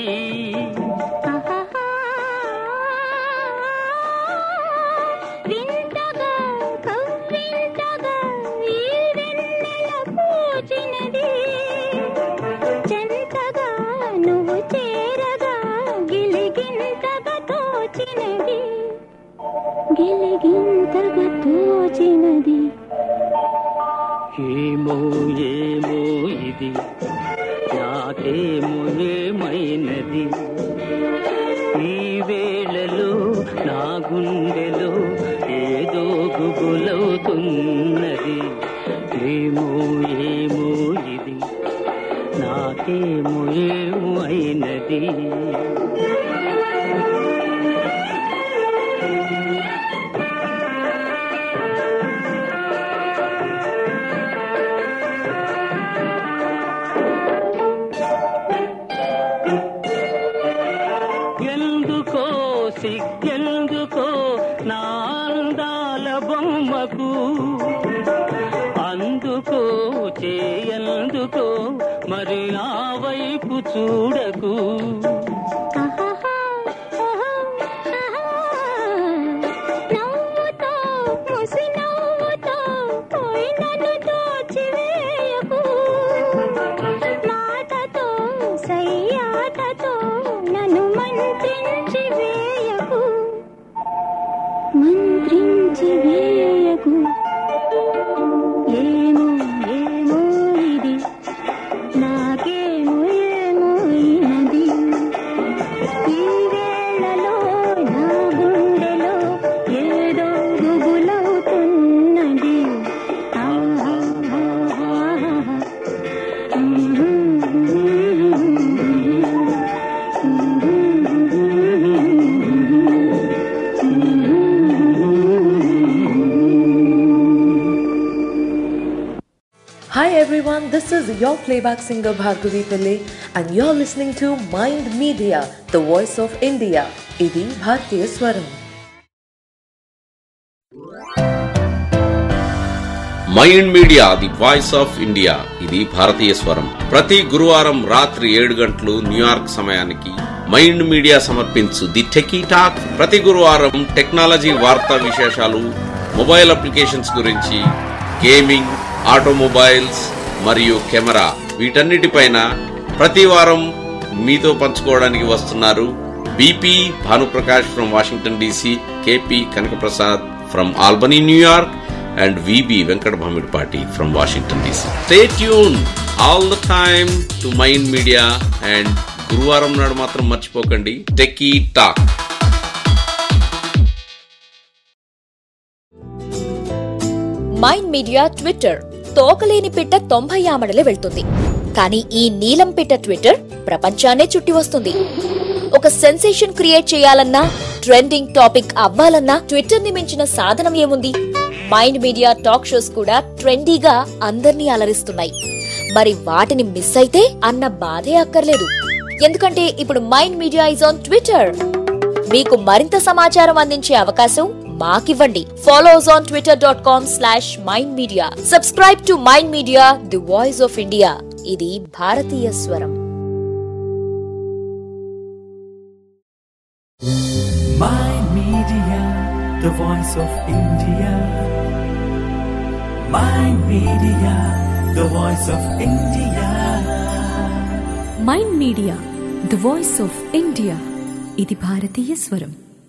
వింతగా కవ్వింతగా ఈ వెన్నెల పూచినది చెంతగా నువ్వు చేరగా గిలిగింతగా తోచినది గిలిగింతగా తోచినది ఏమో ఏమో ఇది నాకేమో ఏమైనది ఈ వేళలో నా గుండెలో ఏదో గుబులవుతున్నది ఏమో ఏమో ఇది నాకేమో ఏమో అయినది ఎందుకో సిగ్గెందుకో నా అందాల బొమ్మకు అందుకో చేయందుకో మరి ఆ వైపు చూడకు నవ్వుతో ముసి నవ్వుతో పోయి నన్ను దోచివేయకు మాటతో సయ్యాటతో నన్ను మంత్రించి త్రించి వేయకు ఏమో ఏమో ఇది నాకేమో ఏమో అయినది ఈ వేళలో నా గుండెలో ఏదో గుబులవుతున్నది ఆహా Hi everyone, this is your playback singer Bhargavi Pillai and you're listening to Mind Media, the voice of India. Idi Bhartiya Swaram. Mind media the voice of India ఇది భారతీయ స్వరం ప్రతి గురువారం రాత్రి ఏడు గంటలు న్యూయార్క్ సమయానికి మైండ్ మీడియా సమర్పించు ది టెకీ టాక్ ప్రతి గురువారం టెక్నాలజీ వార్తా విశేషాలు మొబైల్ అప్లికేషన్స్ గురించి గేమింగ్ ఆటోమొబైల్స్ మరియు కెమెరా వీటన్నిటిపైన ప్రతి వారం మీతో పంచుకోవడానికి వస్తున్నారు BP Bhanuprakash from Washington DC KP Kanakaprasad from Albany New York and VB Venkat Bhamidpati from Washington DC. Stay tuned all the time to Mind Media and గురువారం నాడు మాత్రం మర్చిపోకండి techie talk mind media Twitter తోకలేని పిట్ట తొంభై ఆమడలే వెళ్తుంది కానీ ఈ నీలం పిట్ట ట్విట్టర్ ప్రపంచాన్నే చుట్టి వస్తుంది ఒక సెన్సేషన్ క్రియేట్ చేయాలన్నా ట్రెండింగ్ టాపిక్ అవ్వాలన్నా ట్విట్టర్ ని మించిన సాధనం ఏముంది మైండ్ మీడియా టాక్ షోస్ కూడా ట్రెండీగా అందర్నీ అలరిస్తున్నాయి మరి వాటిని మిస్ అయితే అన్న బాధే అక్కర్లేదు ఎందుకంటే ఇప్పుడు mind media is on Twitter మీకు మరింత సమాచారం అందించే అవకాశం మాకివ్వండి follow us on Twitter dot com slash mind media subscribe to mind media the voice of India ఇది భారతీయ స్వరం Mind Media, the voice of India. Mind Media, the voice of India. Mind media the voice of India ఇది భారతీయ స్వరం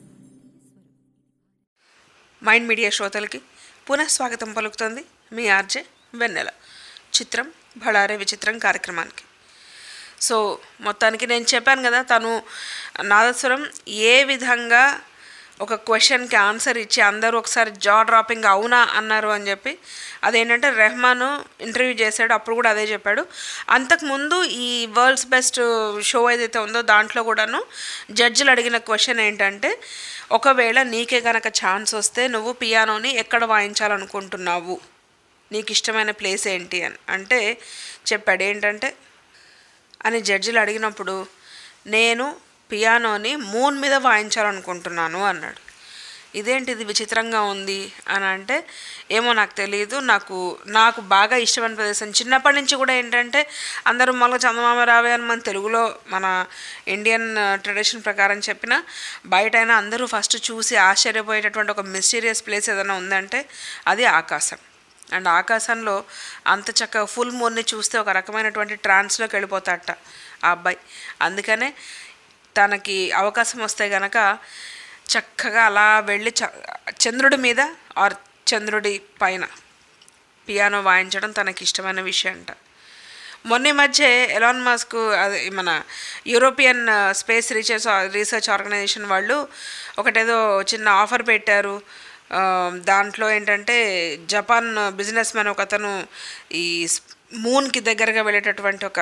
mind media శ్రోతలకి పునః స్వాగతం పలుకుతోంది మీ ఆర్జే వెన్నెల చిత్రం బళారే విచిత్రం కార్యక్రమానికి సో మొత్తానికి నేను చెప్పాను కదా తను నాదస్వరం ఏ విధంగా ఒక క్వశ్చన్కి ఆన్సర్ ఇచ్చి అందరూ ఒకసారి జా డ్రాపింగ్ అవునా అన్నారు అని చెప్పి అదేంటంటే రెహమాన్ ఇంటర్వ్యూ చేశాడు అప్పుడు కూడా అదే చెప్పాడు అంతకుముందు ఈ వరల్డ్స్ బెస్ట్ షో ఏదైతే ఉందో దాంట్లో కూడాను జడ్జిలు అడిగిన క్వశ్చన్ ఏంటంటే ఒకవేళ నీకే గనక ఛాన్స్ వస్తే నువ్వు పియానోని ఎక్కడ వాయించాలనుకుంటున్నావు నీకు ఇష్టమైన ప్లేస్ ఏంటి అని అంటే చెప్పాడు ఏంటంటే అని జడ్జిలు అడిగినప్పుడు నేను పియానోని మూన్ మీద వాయించాలనుకుంటున్నాను అన్నాడు ఇదేంటి ఇది విచిత్రంగా ఉంది అని అంటే ఏమో నాకు తెలియదు నాకు నాకు బాగా ఇష్టమైన ప్రదేశం చిన్నప్పటి నుంచి కూడా ఏంటంటే అందరూ మళ్ళీ చందమామ రావే అని మన తెలుగులో మన ఇండియన్ ట్రెడిషన్ ప్రకారం చెప్పిన బయట అయినా అందరూ ఫస్ట్ చూసి ఆశ్చర్యపోయేటటువంటి ఒక మిస్టీరియస్ ప్లేస్ ఏదైనా ఉందంటే అది ఆకాశం అండ్ ఆకాశంలో అంత చక్కగా ఫుల్ మూన్ని చూస్తే ఒక రకమైనటువంటి ట్రాన్స్లోకి వెళ్ళిపోతాడట ఆ అబ్బాయి అందుకనే తనకి అవకాశం వస్తే గనక చక్కగా అలా వెళ్ళి చ చంద్రుడి మీద ఆర్ చంద్రుడి పైన పియానో వాయించడం తనకి ఇష్టమైన విషయం అంట మొన్న ఈ మధ్య ఎలాన్ మాస్క్ అదే మన European space research research organisation వాళ్ళు ఒకటేదో చిన్న ఆఫర్ పెట్టారు ఆ, దాంట్లో ఏంటంటే జపాన్ బిజినెస్ మ్యాన్ ఒక అతను ఈ మూన్కి దగ్గరగా వెళ్ళేటటువంటి ఒక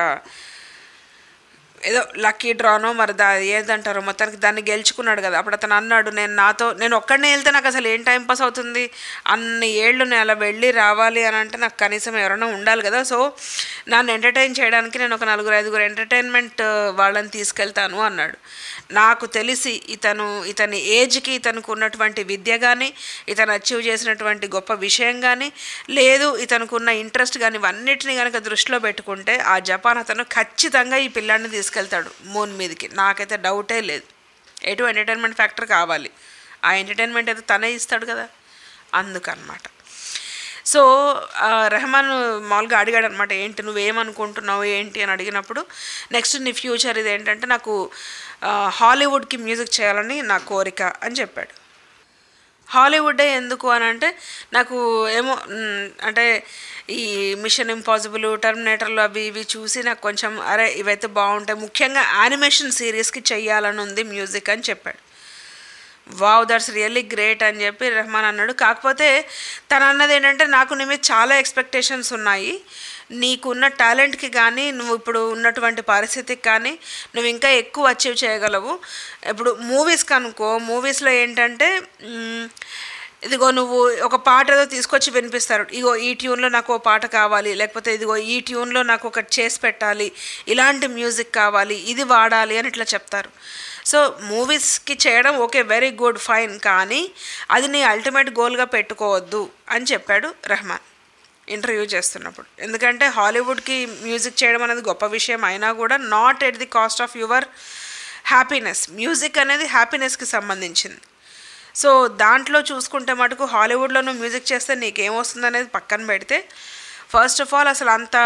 ఏదో లక్కీ డ్రానో మరి దా ఏదంటారో మొత్తానికి దాన్ని గెలుచుకున్నాడు కదా అప్పుడు అతను అన్నాడు నేను నాతో నేను ఒక్కడనే వెళ్తే నాకు అసలు ఏం టైం పాస్ అవుతుంది అన్ని ఏళ్ళు నేను అలా వెళ్ళి రావాలి అని అంటే నాకు కనీసం ఎవరైనా ఉండాలి కదా సో నన్ను ఎంటర్టైన్ చేయడానికి నేను ఒక నలుగురు ఐదుగురు ఎంటర్టైన్మెంట్ వాళ్ళని తీసుకెళ్తాను అన్నాడు నాకు తెలిసి ఇతను ఇతని ఏజ్కి ఇతనికి ఉన్నటువంటి విద్య కానీ ఇతను అచీవ్ చేసినటువంటి గొప్ప విషయం కానీ లేదు ఇతనుకున్న ఇంట్రెస్ట్ కానీ ఇవన్నిటిని కనుక దృష్టిలో పెట్టుకుంటే ఆ జపాన్ అతను ఖచ్చితంగా ఈ పిల్లాడిని తీసుకెళ్తాడు మూన్ మీదకి నాకైతే డౌటే లేదు ఎటు ఎంటర్టైన్మెంట్ ఫ్యాక్టర్ కావాలి ఆ ఎంటర్టైన్మెంట్ అయితే తనే ఇస్తాడు కదా అందుకనమాట సో ఆ, రెహమాన్ మామూలుగా అడిగాడు అనమాట ఏంటి నువ్వేమనుకుంటున్నావు ఏంటి అని అడిగినప్పుడు నెక్స్ట్ నీ ఫ్యూచర్ ఇది ఏంటంటే నాకు ఆ, హాలీవుడ్కి మ్యూజిక్ చేయాలని నా కోరిక అని చెప్పాడు హాలీవుడ్డే ఎందుకు అని అంటే నాకు ఏమో మ్, అంటే ఈ మిషన్ ఇంపాసిబుల్ టర్మినేటర్లు అవి ఇవి చూసి నాకు కొంచెం అరే ఇవైతే బాగుంటాయి ముఖ్యంగా యానిమేషన్ సిరీస్కి చెయ్యాలని ఉంది మ్యూజిక్ అని చెప్పాడు వావ్ దట్స్ రియల్లీ గ్రేట్ అని చెప్పి రెహమాన్ అన్నాడు కాకపోతే తను అన్నది ఏంటంటే నాకు నీ మీద చాలా ఎక్స్పెక్టేషన్స్ ఉన్నాయి నీకున్న టాలెంట్కి కానీ నువ్వు ఇప్పుడు ఉన్నటువంటి పరిస్థితికి కానీ నువ్వు ఇంకా ఎక్కువ అచీవ్ చేయగలవు ఇప్పుడు మూవీస్ కనుకో మూవీస్లో ఏంటంటే మ్, ఇదిగో నువ్వు ఒక పాట ఏదో తీసుకొచ్చి వినిపిస్తారు ఇగో ఈ ట్యూన్లో నాకు ఓ పాట కావాలి లేకపోతే ఇదిగో ఈ ట్యూన్లో నాకు ఒకటి చేసి పెట్టాలి ఇలాంటి మ్యూజిక్ కావాలి ఇది వాడాలి అని ఇట్లా చెప్తారు సో మూవీస్కి చేయడం ఓకే వెరీ గుడ్ ఫైన్ కానీ అది నీ అల్టిమేట్ గోల్గా పెట్టుకోవద్దు అని చెప్పాడు రెహమాన్ ఇంటర్వ్యూ చేస్తున్నప్పుడు ఎందుకంటే హాలీవుడ్కి మ్యూజిక్ చేయడం అనేది గొప్ప విషయం అయినా కూడా not at the cost of your happiness music అనేది హ్యాపీనెస్కి సంబంధించింది సో దాంట్లో చూసుకుంటే మటుకు హాలీవుడ్లో నువ్వు మ్యూజిక్ చేస్తే నీకేమొస్తుంది అనేది పక్కన పెడితే ఫస్ట్ ఆఫ్ ఆల్ అసలు అంత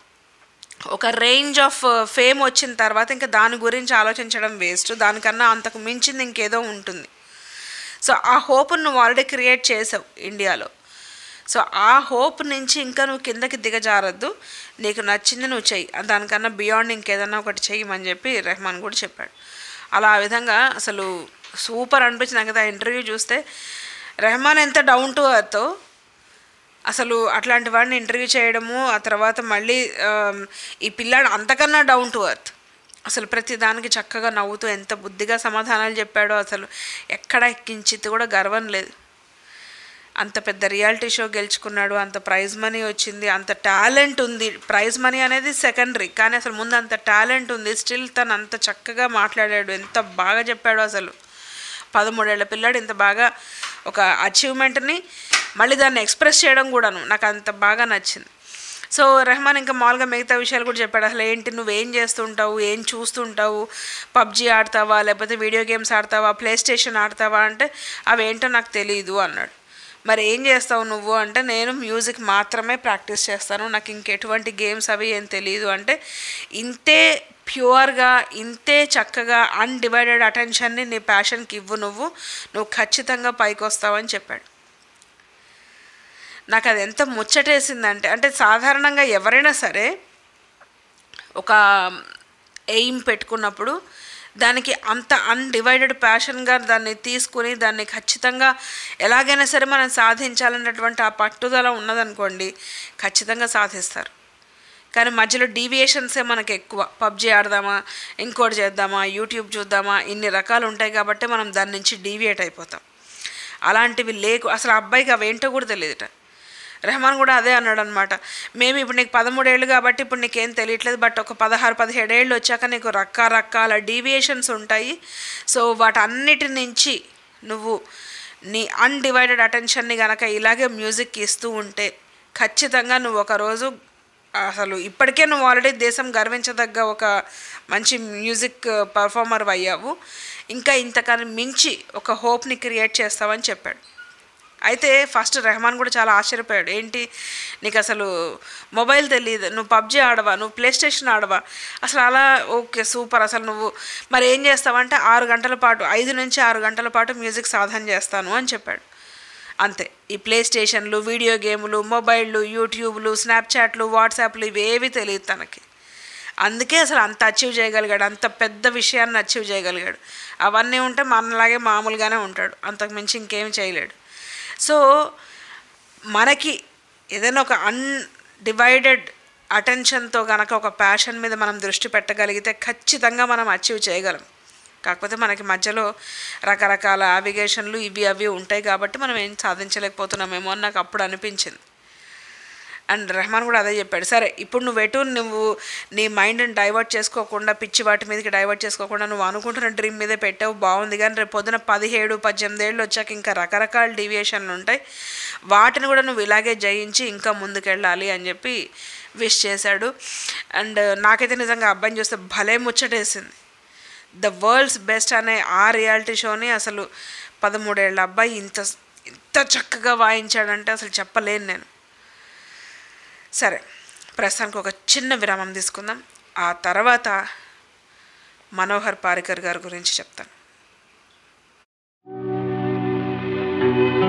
ఒక రేంజ్ ఆఫ్ ఫేమ్ వచ్చిన తర్వాత ఇంకా దాని గురించి ఆలోచించడం వేస్ట్ దానికన్నా అంతకు మించింది ఇంకేదో ఉంటుంది సో ఆ హోప్ నువ్వు ఆల్రెడీ క్రియేట్ చేసావు ఇండియాలో సో ఆ హోప్ నుంచి ఇంకా నువ్వు కిందకి దిగజారద్దు నీకు నచ్చింది నువ్వు చెయ్యి దానికన్నా బియాండ్ ఇంకేదన్నా ఒకటి చెయ్యమని చెప్పి రెహమాన్ కూడా చెప్పాడు అలా ఆ విధంగా అసలు సూపర్ అనిపించింది నాకు ఆ ఇంటర్వ్యూ చూస్తే రెహమాన్ ఎంత డౌన్ టు అర్త్ అసలు అట్లాంటి వాడిని ఇంటర్వ్యూ చేయడము ఆ తర్వాత మళ్ళీ ఆమ్, ఈ పిల్లాడు అంతకన్నా డౌన్ టు అర్త్ అసలు ప్రతి దానికి చక్కగా నవ్వుతూ ఎంత బుద్ధిగా సమాధానాలు చెప్పాడో అసలు ఎక్కడ కించిత్ కూడా గర్వం లేదు అంత పెద్ద రియాలిటీ షో గెలుచుకున్నాడు అంత ప్రైజ్ మనీ వచ్చింది అంత టాలెంట్ ఉంది ప్రైజ్ మనీ అనేది సెకండరీ కానీ అసలు ముందు అంత టాలెంట్ ఉంది స్టిల్ తను అంత చక్కగా మాట్లాడాడు ఎంత బాగా చెప్పాడు అసలు పదమూడేళ్ల పిల్లాడు ఇంత బాగా ఒక అచీవ్మెంట్ని మళ్ళీ దాన్ని ఎక్స్ప్రెస్ చేయడం కూడాను నాకు అంత బాగా నచ్చింది సో రెహమాన్ ఇంకా మామూలుగా మిగతా విషయాలు కూడా చెప్పాడు అసలు ఏంటి నువ్వేం చేస్తుంటావు ఏం చూస్తుంటావు పబ్జీ ఆడతావా లేకపోతే వీడియో గేమ్స్ ఆడతావా ప్లే స్టేషన్ ఆడతావా అంటే అవేంటో నాకు తెలియదు అన్నాడు మరి ఏం చేస్తావు నువ్వు అంటే నేను మ్యూజిక్ మాత్రమే ప్రాక్టీస్ చేస్తాను నాకు ఇంకెటువంటి గేమ్స్ అవి ఏం తెలియదు అంటే ఇంతే ప్యూర్గా ఇంతే చక్కగా అన్డివైడెడ్ అటెన్షన్ని నీ ప్యాషన్కి ఇవ్వు నువ్వు నువ్వు ఖచ్చితంగా పైకి వస్తావని చెప్పాడు నాకు అది ఎంత ముచ్చటేసిందంటే అంటే సాధారణంగా ఎవరైనా సరే ఒక ఎయిమ్ పెట్టుకున్నప్పుడు దానికి అంత అన్డివైడెడ్ ప్యాషన్గా దాన్ని తీసుకుని దాన్ని ఖచ్చితంగా ఎలాగైనా సరే మనం సాధించాలన్నటువంటి ఆ పట్టుదల ఉన్నదనుకోండి ఖచ్చితంగా సాధిస్తారు కానీ మధ్యలో డీవియేషన్సే మనకు ఎక్కువ పబ్జీ ఆడదామా ఇంకోటి చేద్దామా యూట్యూబ్ చూద్దామా ఇన్ని రకాలు ఉంటాయి కాబట్టి మనం దాని నుంచి డీవియేట్ అయిపోతాం అలాంటివి లేకు అసలు ఆ అబ్బాయికి అవేంటో కూడా తెలియదుట రెహమాన్ కూడా అదే అన్నాడు అనమాట మేము ఇప్పుడు నీకు పదమూడేళ్ళు కాబట్టి ఇప్పుడు నీకేం తెలియట్లేదు బట్ ఒక పదహారు పదిహేడేళ్ళు వచ్చాక నీకు రకరకాల డీవియేషన్స్ ఉంటాయి సో వాటన్నిటి నుంచి నువ్వు నీ అన్డివైడెడ్ అటెన్షన్ని గనక ఇలాగే మ్యూజిక్ ఇస్తూ ఉంటే ఖచ్చితంగా నువ్వు ఒకరోజు అసలు ఇప్పటికే నువ్వు ఆల్రెడీ దేశం గర్వించదగ్గ ఒక మంచి మ్యూజిక్ పర్ఫార్మర్ అయ్యావు ఇంకా ఇంతకన్నా మించి ఒక హోప్ని క్రియేట్ చేస్తావని చెప్పాడు అయితే ఫస్ట్ రెహమాన్ కూడా చాలా ఆశ్చర్యపోయాడు ఏంటి నీకు అసలు మొబైల్ తెలియదు నువ్వు పబ్జీ ఆడవా నువ్వు ప్లే స్టేషన్ ఆడవా అసలు అలా ఓకే సూపర్ అసలు నువ్వు మరి ఏం చేస్తావంటే ఆరు గంటల పాటు ఐదు నుంచి ఆరు గంటల పాటు మ్యూజిక్ సాధన చేస్తాను అని చెప్పాడు అంతే ఈ ప్లే స్టేషన్లు వీడియో గేములు మొబైళ్ళు యూట్యూబ్లు స్నాప్చాట్లు వాట్సాప్లు ఇవేవి తెలియదు తనకి అందుకే అసలు అంత అచీవ్ చేయగలిగాడు అంత పెద్ద విషయాన్ని అచీవ్ చేయగలిగాడు అవన్నీ ఉంటే మనలాగే మామూలుగానే ఉంటాడు అంతకు మించి ఇంకేం చేయలేడు సో మనకి ఏదైనా ఒక అన్డివైడెడ్ అటెన్షన్తో కనుక ఒక ప్యాషన్ మీద మనం దృష్టి పెట్టగలిగితే ఖచ్చితంగా మనం అచీవ్ చేయగలం కాకపోతే మనకి మధ్యలో రకరకాల అవిగేషన్లు ఇవి అవి ఉంటాయి కాబట్టి మనం ఏం సాధించలేకపోతున్నామేమో అని నాకు అప్పుడు అనిపించింది అండ్ రెహమాన్ కూడా అదే చెప్పాడు సరే ఇప్పుడు నువ్వు ఎటు నువ్వు నీ మైండ్ని డైవర్ట్ చేసుకోకుండా పిచ్చి వాటి మీదకి డైవర్ట్ చేసుకోకుండా నువ్వు అనుకుంటున్న డ్రీమ్ మీదే పెట్టావు బాగుంది కానీ రేపు పొద్దున పదిహేడు పద్దెనిమిది ఏళ్ళు వచ్చాక ఇంకా రకరకాల డీవియేషన్లు ఉంటాయి వాటిని కూడా నువ్వు ఇలాగే జయించి ఇంకా ముందుకెళ్ళాలి అని చెప్పి విష్ చేశాడు అండ్ నాకైతే నిజంగా ఆ అబ్బాయిని చూస్తే భలే ముచ్చటేసింది ద వరల్డ్స్ బెస్ట్ అనే ఆ రియాలిటీ షోని అసలు పదమూడేళ్ళ అబ్బాయి ఇంత ఇంత చక్కగా వాయించాడంటే అసలు చెప్పలేను నేను సరే ప్రస్తుతానికి ఒక చిన్న విరామం తీసుకుందాం ఆ తర్వాత మనోహర్ పారికర్ గారి గురించి చెప్తాను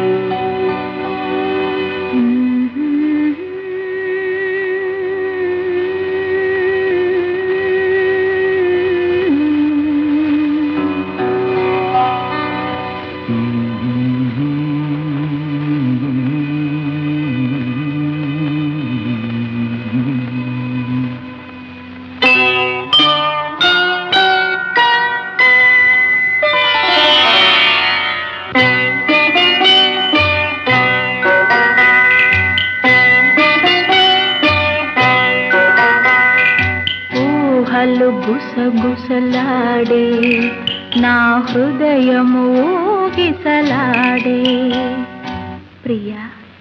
గుసగుసలాడే నా హృదయము ఊగిసలాడే ప్రియా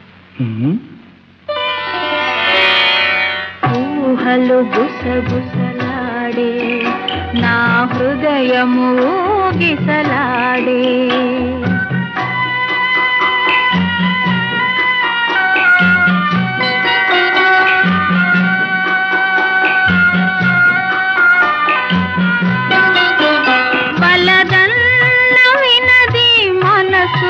ఊహలు గుసగుసలాడే నా హృదయము ఊగిసలాడే బలదన్న వినది మనసు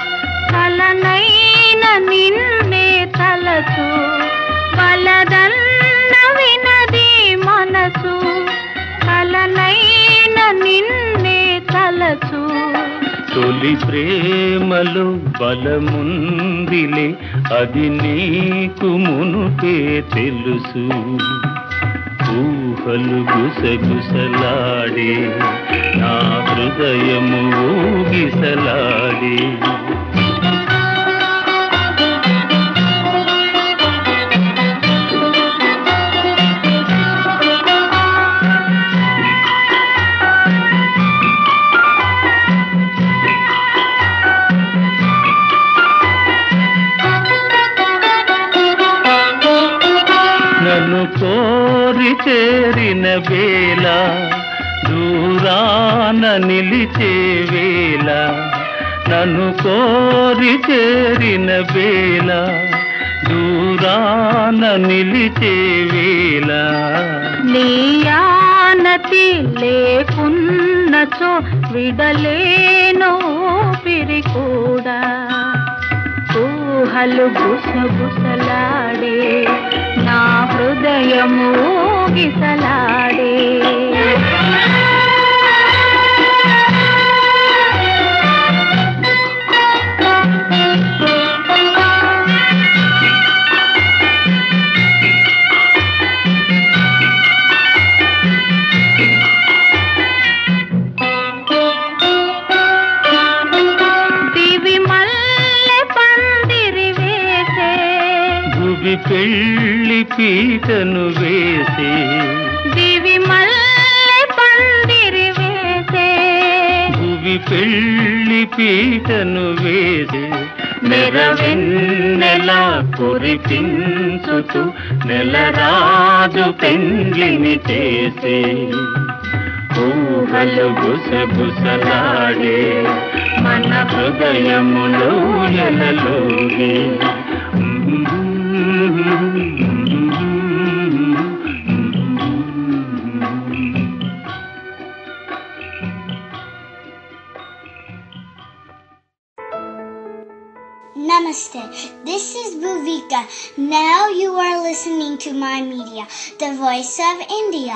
కలనైన నిన్నే తలసు బలదన్న వినది మనసు కలనైన నిన్నే తలసు తొలి ప్రేమలో బలముందిలే అది నీకు మునుపే తెలుసు ఊహలు గుసగుసలాడే నా హృదయము ఊగిసలాడే నన్ను కోరి చేరిన వేళ దూరాన నిలిచే వేళ నన్ను కోరి చేరిన వేళ దూరాన నిలిచే వేళ నీయానతి లేకున్నచో విడలేను ఊపిరి కూడా ఊహలు గుసగుసలాడే నా హృదయము ఊగిసలాడే దివి మల్లె పందిరి వేసే భువి పెళ్లి పీటను వేసే దివి మల్లె పందిరి వేసే భువి పెళ్లి పీటను వేసే నెరవెన్నెల కురిపించుతూ నెలరాజు పెండ్లిని చేసే ఊహలు గుసగుసలాడే మన హృదయములో ఎలలోగే Namaste. This is Bhuvika. Now you are listening to my media, the voice of India.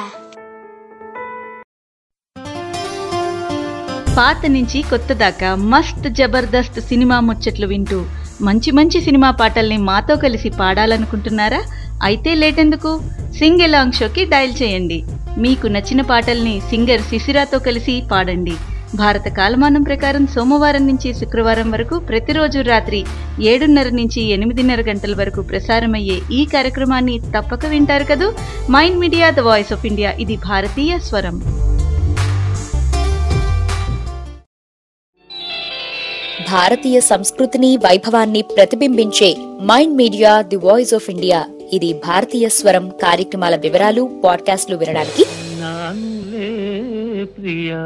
పాత నుంచి కొత్త దాకా మస్త్ జబర్దస్త్ సినిమా ముచ్చట్లు వింటూ మంచి మంచి సినిమా పాటల్ని మాతో కలిసి పాడాలనుకుంటున్నారా అయితే లేటెందుకు సింగ్ ఎలాంగ్ షోకి డయల్ చేయండి మీకు నచ్చిన పాటల్ని సింగర్ శిశిరాతో కలిసి పాడండి భారత కాలమానం ప్రకారం సోమవారం నుంచి శుక్రవారం వరకు ప్రతిరోజు రాత్రి ఏడున్నర నుంచి ఎనిమిదిన్నర గంటల వరకు ప్రసారమయ్యే ఈ కార్యక్రమాన్ని తప్పక వింటారు కదూ mind media the voice of India ఇది భారతీయ స్వరం భారతీయ సంస్కృతిని వైభవాన్ని ప్రతిబింబించే mind media the voice of India ఇది భారతీయ స్వరం కార్యక్రమాల వివరాలు పాడ్కాస్ట్లు వినడానికి నానులే ప్రియా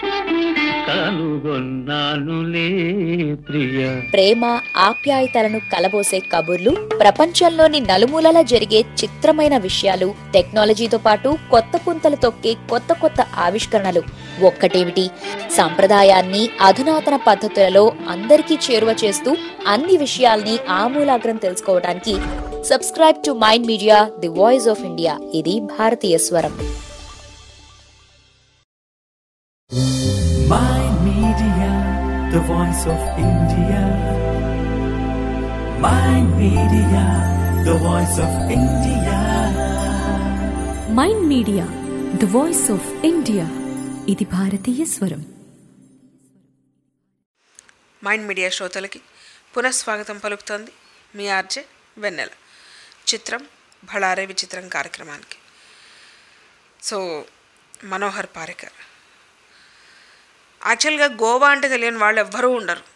కనుగొన్నానులే ప్రియా ప్రేమ ఆప్యాయతలను కలబోసే కబుర్లు ప్రపంచంలోని నలుమూలలా జరిగే చిత్రమైన విషయాలు టెక్నాలజీతో పాటు కొత్త పుంతలు తొక్కే కొత్త కొత్త ఆవిష్కరణలు ఒక్కటేమిటి సంప్రదాయాన్ని అధునాతన పద్ధతులలో అందరికీ చేరువ చేస్తూ అన్ని విషయాల్ని ఆమూలాగ్రం తెలుసుకోవడానికి subscribe to mind media the voice of India ఇది భారతీయ స్వరం Mind Media, the voice of India. Mind Media, the voice of India. Mind media the voice of India ఇది భారతీయ స్వరం మైండ్ మీడియా శ్రోతలకి పునఃస్వాగతం పలుకుతోంది మీ ఆర్జే వెన్నెల చిత్రం భళారే విచిత్రం కార్యక్రమానికి సో మనోహర్ పారికర్ యాక్చువల్గా గోవా అంటే తెలియని వాళ్ళు ఎవ్వరూ ఉండరు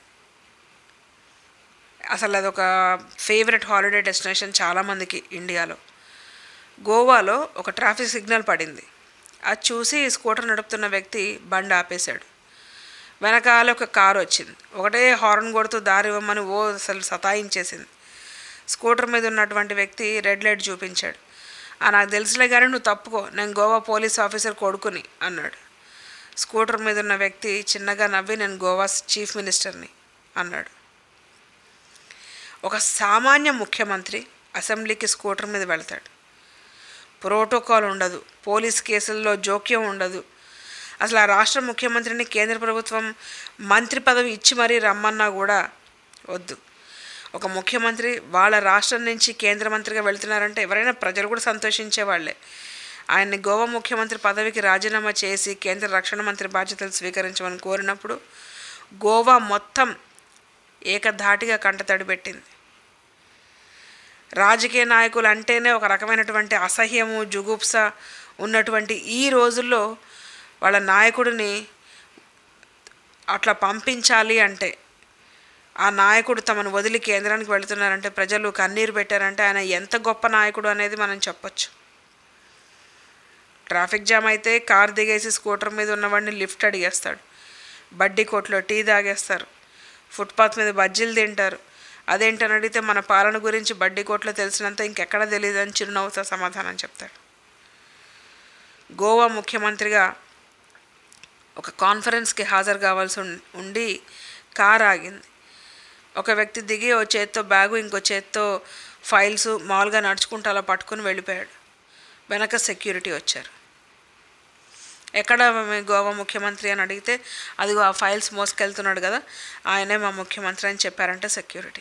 అసలు అదొక ఫేవరెట్ హాలిడే డెస్టినేషన్ చాలామందికి ఇండియాలో గోవాలో ఒక ట్రాఫిక్ సిగ్నల్ పడింది అది చూసి స్కూటర్ నడుపుతున్న వ్యక్తి బండి ఆపేశాడు వెనకాల ఒక కారు వచ్చింది ఒకటే హార్న్ కొడుతూ దారి ఇవ్వమని ఓ అసలు సతాయించేసింది స్కూటర్ మీద ఉన్నటువంటి వ్యక్తి రెడ్ లైట్ చూపించాడు ఆ నాకు తెలుసులే కానీ నువ్వు తప్పుకో నేను గోవా పోలీస్ ఆఫీసర్ కొడుకుని అన్నాడు స్కూటర్ మీద ఉన్న వ్యక్తి చిన్నగా నవ్వి నేను గోవా చీఫ్ మినిస్టర్ని అన్నాడు ఒక సామాన్య ముఖ్యమంత్రి అసెంబ్లీకి స్కూటర్ మీద వెళ్తాడు ప్రోటోకాల్ ఉండదు పోలీస్ కేసుల్లో జోక్యం ఉండదు అసలు ఆ రాష్ట్ర ముఖ్యమంత్రిని కేంద్ర ప్రభుత్వం మంత్రి పదవి ఇచ్చి మరీ రమ్మన్నా కూడా వద్దు ఒక ముఖ్యమంత్రి వాళ్ళ రాష్ట్రం నుంచి కేంద్ర మంత్రిగా వెళ్తున్నారంటే ఎవరైనా ప్రజలు కూడా సంతోషించే వాళ్ళే ఆయన్ని గోవా ముఖ్యమంత్రి పదవికి రాజీనామా చేసి కేంద్ర రక్షణ మంత్రి బాధ్యతలు స్వీకరించమని కోరినప్పుడు గోవా మొత్తం ఏకధాటిగా కంటతడి పెట్టింది రాజకీయ నాయకులు అంటేనే ఒక రకమైనటువంటి అసహ్యము జుగుప్స ఉన్నటువంటి ఈ రోజుల్లో వాళ్ళ నాయకుడిని అట్లా పంపించాలి అంటే ఆ నాయకుడు తమను వదిలి కేంద్రానికి వెళుతున్నారంటే ప్రజలు కన్నీరు పెట్టారంటే ఆయన ఎంత గొప్ప నాయకుడు అనేది మనం చెప్పొచ్చు ట్రాఫిక్ జామ్ అయితే కార్ దిగేసి స్కూటర్ మీద ఉన్నవాడిని లిఫ్ట్ అడిగేస్తాడు బడ్డీ కొట్లో టీ తాగేస్తారు ఫుట్పాత్ మీద బజ్జీలు తింటారు అదేంటని అడిగితే మన పాలన గురించి బడ్డీ కోట్లో తెలిసినంత ఇంకెక్కడ తెలియదు అని చిరునవ్వుతో సమాధానం చెప్తాడు గోవా ముఖ్యమంత్రిగా ఒక కాన్ఫరెన్స్కి హాజరు కావాల్సి ఉం- ఉండి కార్ ఆగింది ఒక వ్యక్తి దిగి ఓ చేత్తో బ్యాగు ఇంకో చేత్తో ఫైల్స్ మామూలుగా నడుచుకుంటూ అలా పట్టుకుని వెళ్ళిపోయాడు వెనక సెక్యూరిటీ వచ్చారు ఎక్కడ మీ గోవా ముఖ్యమంత్రి అని అడిగితే అదిగో ఆ ఫైల్స్ మోసుకెళ్తున్నాడు కదా ఆయనే మా ముఖ్యమంత్రి అని చెప్పారంటే సెక్యూరిటీ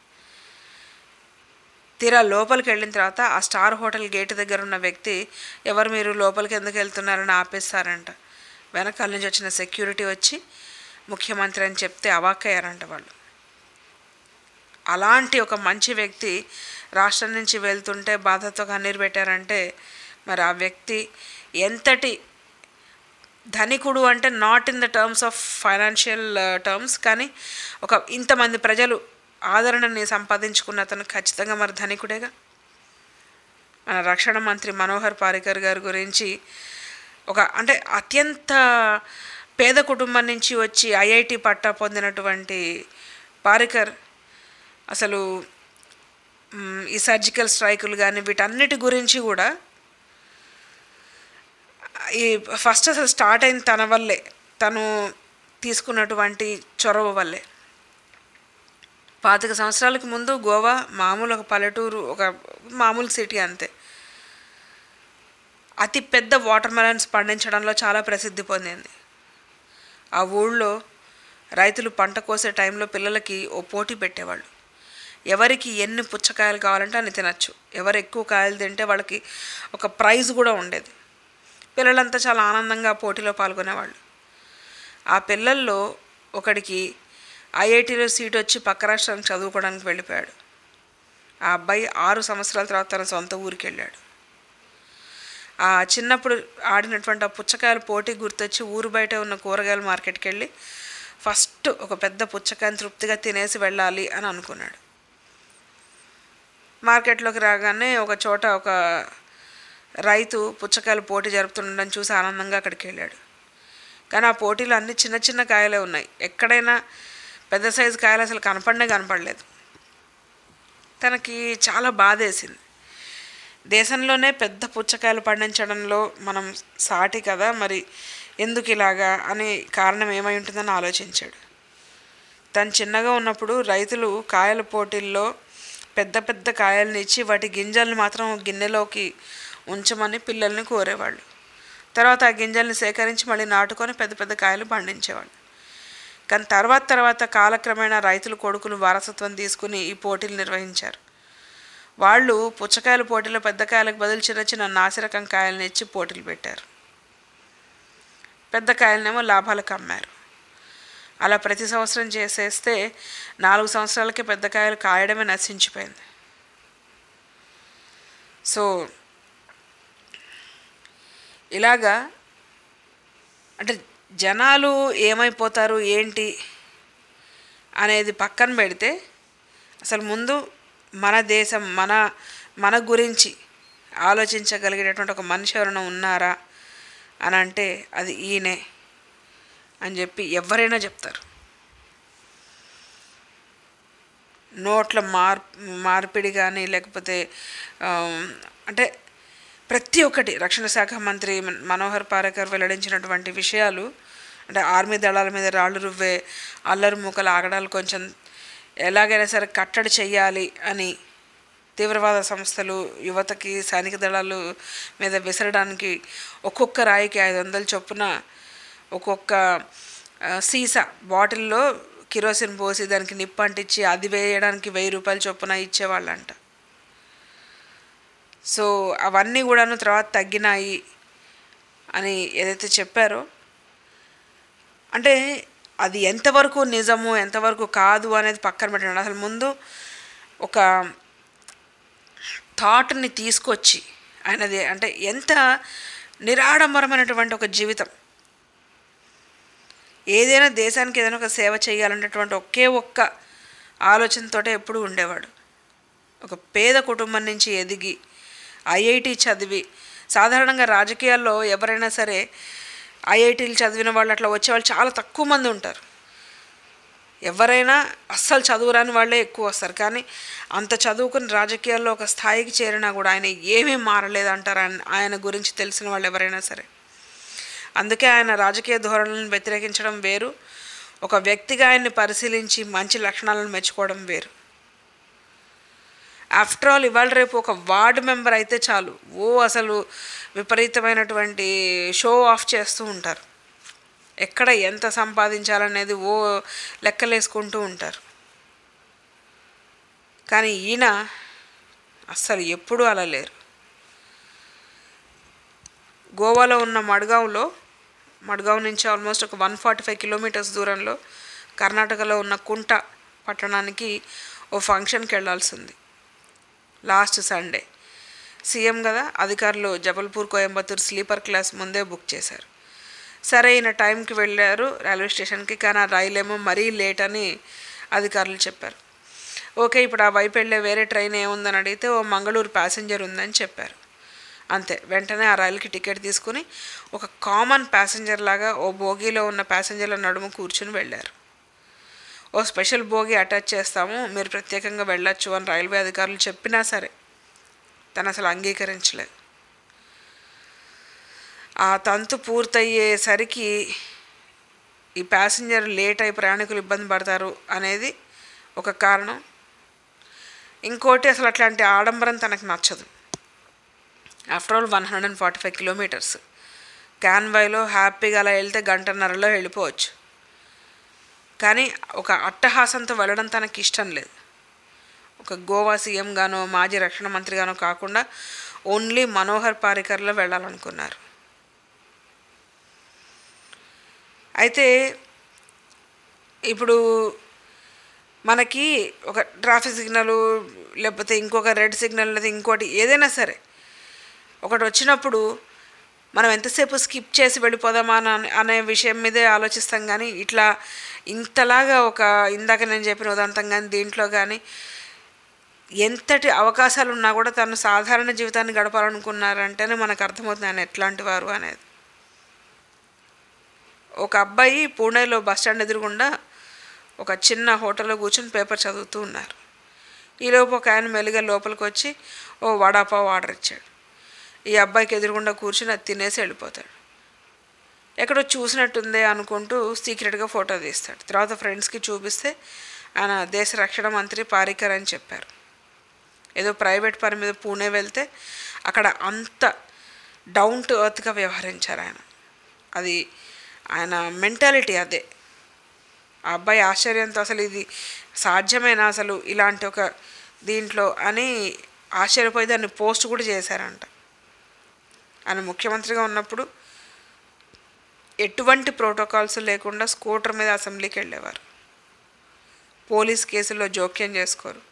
తీరా లోపలికి వెళ్ళిన తర్వాత ఆ స్టార్ హోటల్ గేట్ దగ్గర ఉన్న వ్యక్తి ఎవరు మీరు లోపలికి ఎందుకు వెళ్తున్నారని ఆపేస్తారంట వెనకాల నుంచి వచ్చిన సెక్యూరిటీ వచ్చి ముఖ్యమంత్రి అని చెప్తే అవాక్కయ్యారంట వాళ్ళు అలాంటి ఒక మంచి వ్యక్తి రాష్ట్రం నుంచి వెళ్తుంటే బాధతో కన్నీరు పెట్టారంటే మరి ఆ వ్యక్తి ఎంతటి ధనికుడు అంటే not in the terms of financial terms కానీ ఒక ఇంతమంది ప్రజలు ఆదరణని సంపాదించుకున్న అతను ఖచ్చితంగా మరి ధనికుడేగా మన రక్షణ మంత్రి మనోహర్ పారికర్ గారి గురించి ఒక అంటే అత్యంత పేద కుటుంబం నుంచి వచ్చి ఐఐటి పట్టా పొందినటువంటి పారికర్ అసలు మ్, ఈ సర్జికల్ స్ట్రైకులు కానీ వీటన్నిటి గురించి కూడా ఈ ఫస్ట్ అసలు స్టార్ట్ అయిన తన వల్లే తను తీసుకున్నటువంటి చొరవ వల్లే పాతిక సంవత్సరాలకు ముందు గోవా మామూలు ఒక పల్లెటూరు ఒక మామూలు సిటీ అంతే అతి పెద్ద వాటర్ మెలన్స్ పండించడంలో చాలా ప్రసిద్ధి పొందింది ఆ ఊళ్ళో రైతులు పంట కోసే టైంలో పిల్లలకి ఓ పోటీ పెట్టేవాళ్ళు ఎవరికి ఎన్ని పుచ్చకాయలు కావాలంటే అన్ని తినచ్చు ఎవరు ఎక్కువ కాయలు తింటే వాళ్ళకి ఒక ప్రైజ్ కూడా ఉండేది పిల్లలంతా చాలా ఆనందంగా ఆ పోటీలో పాల్గొనేవాళ్ళు ఆ పిల్లల్లో ఒకడికి ఐఐటీలో సీట్ వచ్చి పక్క రాష్ట్రానికి చదువుకోవడానికి వెళ్ళిపోయాడు ఆ అబ్బాయి ఆరు సంవత్సరాల తర్వాత తన సొంత ఊరికి వెళ్ళాడు ఆ చిన్నప్పుడు ఆడినటువంటి ఆ పుచ్చకాయల పోటీ గుర్తొచ్చి ఊరు బయట ఉన్న కూరగాయల మార్కెట్కి వెళ్ళి ఫస్ట్ ఒక పెద్ద పుచ్చకాయని తృప్తిగా తినేసి వెళ్ళాలి అని అనుకున్నాడు మార్కెట్లోకి రాగానే ఒక చోట ఒక రైతు పుచ్చకాయలు పోటీ జరుపుతుండడం చూసి ఆనందంగా అక్కడికి వెళ్ళాడు కానీ ఆ పోటీలో అన్ని చిన్న చిన్న కాయలే ఉన్నాయి ఎక్కడైనా పెద్ద సైజు కాయలు అసలు కనపడనే కనపడలేదు తనకి చాలా బాధేసింది దేశంలోనే పెద్ద పుచ్చకాయలు పండించడంలో మనం సాటి కదా మరి ఎందుకు ఇలాగా అని కారణం ఏమై ఉంటుందని ఆలోచించాడు తను చిన్నగా ఉన్నప్పుడు రైతులు కాయల పోటీల్లో పెద్ద పెద్ద కాయల్ని ఇచ్చి వాటి గింజల్ని మాత్రం గిన్నెలోకి ఉంచమని పిల్లల్ని కోరేవాళ్ళు తర్వాత ఆ గింజల్ని సేకరించి మళ్ళీ నాటుకొని పెద్ద పెద్ద కాయలు పండించేవాళ్ళు కానీ తర్వాత తర్వాత కాలక్రమేణా రైతులు కొడుకులు వారసత్వం తీసుకుని ఈ పోటీలు నిర్వహించారు వాళ్ళు పుచ్చకాయల పోటీలో పెద్ద కాయలకు బదులు చిన్న చిన్న నాసిరకం కాయలను ఇచ్చి పోటీలు పెట్టారు పెద్ద కాయలనేమో లాభాలకు అమ్మారు అలా ప్రతి సంవత్సరం చేసేస్తే నాలుగు సంవత్సరాలకి పెద్ద కాయలు కాయడమే నశించిపోయింది సో ఇలాగా అంటే జనాలు ఏమైపోతారు ఏంటి అనేది పక్కన పెడితే అసలు ముందు మన దేశం మన మన గురించి ఆలోచించగలిగేటటువంటి ఒక మనిషి ఎవరైనా ఉన్నారా అని అంటే అది ఈయనే అని చెప్పి ఎవరైనా చెప్తారు నోట్ల మార్ మార్పిడి కానీ లేకపోతే ఆ, అంటే ప్రతి ఒక్కటి రక్షణ శాఖ మంత్రి మన- మనోహర్ పారేకర్ వెల్లడించినటువంటి విషయాలు అంటే ఆర్మీ దళాల మీద రాళ్ళు రువ్వే అల్లరి మూకల ఆగడాలు కొంచెం ఎలాగైనా సరే కట్టడి చెయ్యాలి అని తీవ్రవాద సంస్థలు యువతకి సైనిక దళాలు మీద విసరడానికి ఒక్కొక్క రాయికి ఐదు వందల చొప్పున ఒక్కొక్క ఆ, సీసా బాటిల్లో కిరోసిన్ పోసి దానికి నిప్పు అంటించి అది వేయడానికి వెయ్యి రూపాయల చొప్పున ఇచ్చేవాళ్ళంట సో అవన్నీ కూడాను తర్వాత తగ్గినాయి అని ఏదైతే చెప్పారో అంటే అది ఎంతవరకు నిజము ఎంతవరకు కాదు అనేది పక్కన పెట్టండి అసలు ముందు ఒక థాట్ని తీసుకొచ్చి ఆయనది అంటే ఎంత నిరాడంబరమైనటువంటి ఒక జీవితం ఏదైనా దేశానికి ఏదైనా ఒక సేవ చేయాలనేటువంటి ఒకే ఒక్క ఆలోచనతోటే ఎప్పుడూ ఉండేవాడు ఒక పేద కుటుంబం నుంచి ఎదిగి ఐఐటి చదివి సాధారణంగా రాజకీయాల్లో ఎవరైనా సరే ఐఐటీలు చదివిన వాళ్ళు అట్లా వచ్చేవాళ్ళు చాలా తక్కువ మంది ఉంటారు ఎవరైనా అస్సలు చదువురాని వాళ్ళే ఎక్కువ వస్తారు కానీ అంత చదువుకుని రాజకీయాల్లో ఒక స్థాయికి చేరినా కూడా ఆయన ఏమీ మారలేదంటారు ఆయన ఆయన గురించి తెలిసిన వాళ్ళు ఎవరైనా సరే అందుకే ఆయన రాజకీయ ధోరణులను వ్యతిరేకించడం వేరు ఒక వ్యక్తిగా ఆయన్ని పరిశీలించి మంచి లక్షణాలను మెచ్చుకోవడం వేరు ఆఫ్టర్ ఆల్ ఇవాళ రేపు ఒక వార్డు మెంబర్ అయితే చాలు ఓ అసలు విపరీతమైనటువంటి షో ఆఫ్ చేస్తూ ఉంటారు ఎక్కడ ఎంత సంపాదించాలనేది ఓ లెక్కలేసుకుంటూ ఉంటారు కానీ ఈయన అస్సలు ఎప్పుడూ అలా లేరు గోవాలో ఉన్న మడ్గావ్లో మడ్గావ్ నుంచి ఆల్మోస్ట్ ఒక వన్ ఫార్టీ ఫైవ్ కిలోమీటర్స్ దూరంలో కర్ణాటకలో ఉన్న కుంట పట్టణానికి ఓ ఫంక్షన్కి వెళ్ళాల్సి ఉంది లాస్ట్ సండే సీఎం కదా అధికారులు జబల్పూర్ కోయంబత్తూర్ స్లీపర్ క్లాస్ ముందే బుక్ చేశారు సరే ఈయన టైంకి వెళ్ళారు రైల్వే స్టేషన్కి కానీ ఆ రైలు ఏమో మరీ లేట్ అని అధికారులు చెప్పారు ఓకే ఇప్పుడు ఆ వైపు వెళ్ళే వేరే ట్రైన్ ఏముందని అడిగితే ఓ మంగళూరు ప్యాసింజర్ ఉందని చెప్పారు అంతే వెంటనే ఆ రైలుకి టికెట్ తీసుకుని ఒక కామన్ ప్యాసింజర్ లాగా ఓ బోగీలో ఉన్న ప్యాసింజర్ల నడుము కూర్చుని వెళ్ళారు ఓ స్పెషల్ బోగి అటాచ్ చేస్తాము మీరు ప్రత్యేకంగా వెళ్ళొచ్చు అని రైల్వే అధికారులు చెప్పినా సరే తను అసలు అంగీకరించలేదు ఆ తంతు పూర్తయ్యేసరికి ఈ ప్యాసింజర్ లేట్ అయి ప్రయాణికులు ఇబ్బంది పడతారు అనేది ఒక కారణం ఇంకోటి అసలు అట్లాంటి ఆడంబరం తనకు నచ్చదు after all one hundred and forty five kilometres క్యాన్వాయ్లో హ్యాపీగా అలా వెళ్తే గంటన్నరలో వెళ్ళిపోవచ్చు కానీ ఒక అట్టహాసంతో వెళ్ళడం తనకి ఇష్టం లేదు ఒక గోవా సీఎం గానో మాజీ రక్షణ మంత్రి గానో కాకుండా ఓన్లీ మనోహర్ పారికర్లో వెళ్ళాలనుకున్నారు అయితే ఇప్పుడు మనకి ఒక ట్రాఫిక్ సిగ్నల్ లేకపోతే ఇంకొక రెడ్ సిగ్నల్ లేదా ఇంకోటి ఏదైనా సరే ఒకటి వచ్చినప్పుడు మనం ఎంతసేపు స్కిప్ చేసి వెళ్ళిపోదామా అని అనే విషయం మీదే ఆలోచిస్తాం కానీ ఇట్లా ఇంతలాగా ఒక ఇందాక నేను చెప్పిన ఉదాంతం కానీ దీంట్లో కానీ ఎంతటి అవకాశాలు ఉన్నా కూడా తను సాధారణ జీవితాన్ని గడపాలనుకున్నారంటేనే మనకు అర్థమవుతుంది ఆయన ఎట్లాంటి వారు అనేది ఒక అబ్బాయి పూణేలో బస్ స్టాండ్ ఎదురుగుండా ఒక చిన్న హోటల్లో కూర్చొని పేపర్ చదువుతూ ఉన్నారు ఈలోపు ఒక ఆయన మెల్లిగా లోపలికి వచ్చి ఓ వడాపావ్ ఆర్డర్ ఇచ్చాడు ఈ అబ్బాయికి ఎదురుగుండా కూర్చుని అది తినేసి వెళ్ళిపోతాడు ఎక్కడో చూసినట్టుందే అనుకుంటూ సీక్రెట్గా ఫోటో తీస్తాడు తర్వాత ఫ్రెండ్స్కి చూపిస్తే ఆయన దేశ రక్షణ మంత్రి పారికర్ అని చెప్పారు ఏదో ప్రైవేట్ పని మీద పూణే వెళ్తే అక్కడ అంత డౌన్ టు ఎర్త్గా వ్యవహరించారు ఆయన అది ఆయన మెంటాలిటీ అదే ఆ అబ్బాయి ఆశ్చర్యంతో అసలు ఇది సాధ్యమేనా అసలు ఇలాంటి ఒక దీంట్లో అని ఆశ్చర్యపోయి దాన్ని పోస్ట్ కూడా చేశారంట ఆయన ముఖ్యమంత్రిగా ఉన్నప్పుడు ఎటువంటి ప్రోటోకాల్స్ లేకుండా స్కూటర్ మీద అసెంబ్లీకి వెళ్ళేవారు పోలీస్ కేసుల్లో జోక్యం చేసుకోరు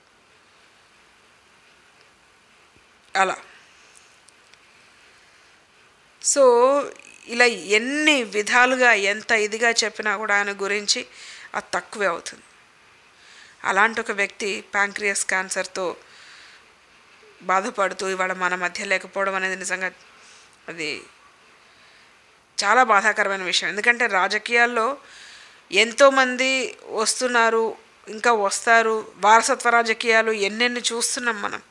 అలా సో ఇలా ఎన్ని విధాలుగా ఎంత ఇదిగా చెప్పినా కూడా ఆయన గురించి అది తక్కువే అవుతుంది అలాంటి ఒక వ్యక్తి ప్యాంక్రియాస్ క్యాన్సర్తో బాధపడుతూ ఇవాళ మన మధ్య లేకపోవడం అనేది నిజంగా అది చాలా బాధాకరమైన విషయం ఎందుకంటే రాజకీయాల్లో ఎంతోమంది వస్తున్నారు ఇంకా వస్తారు వారసత్వ రాజకీయాలు ఎన్నెన్ని చూస్తున్నాం మనం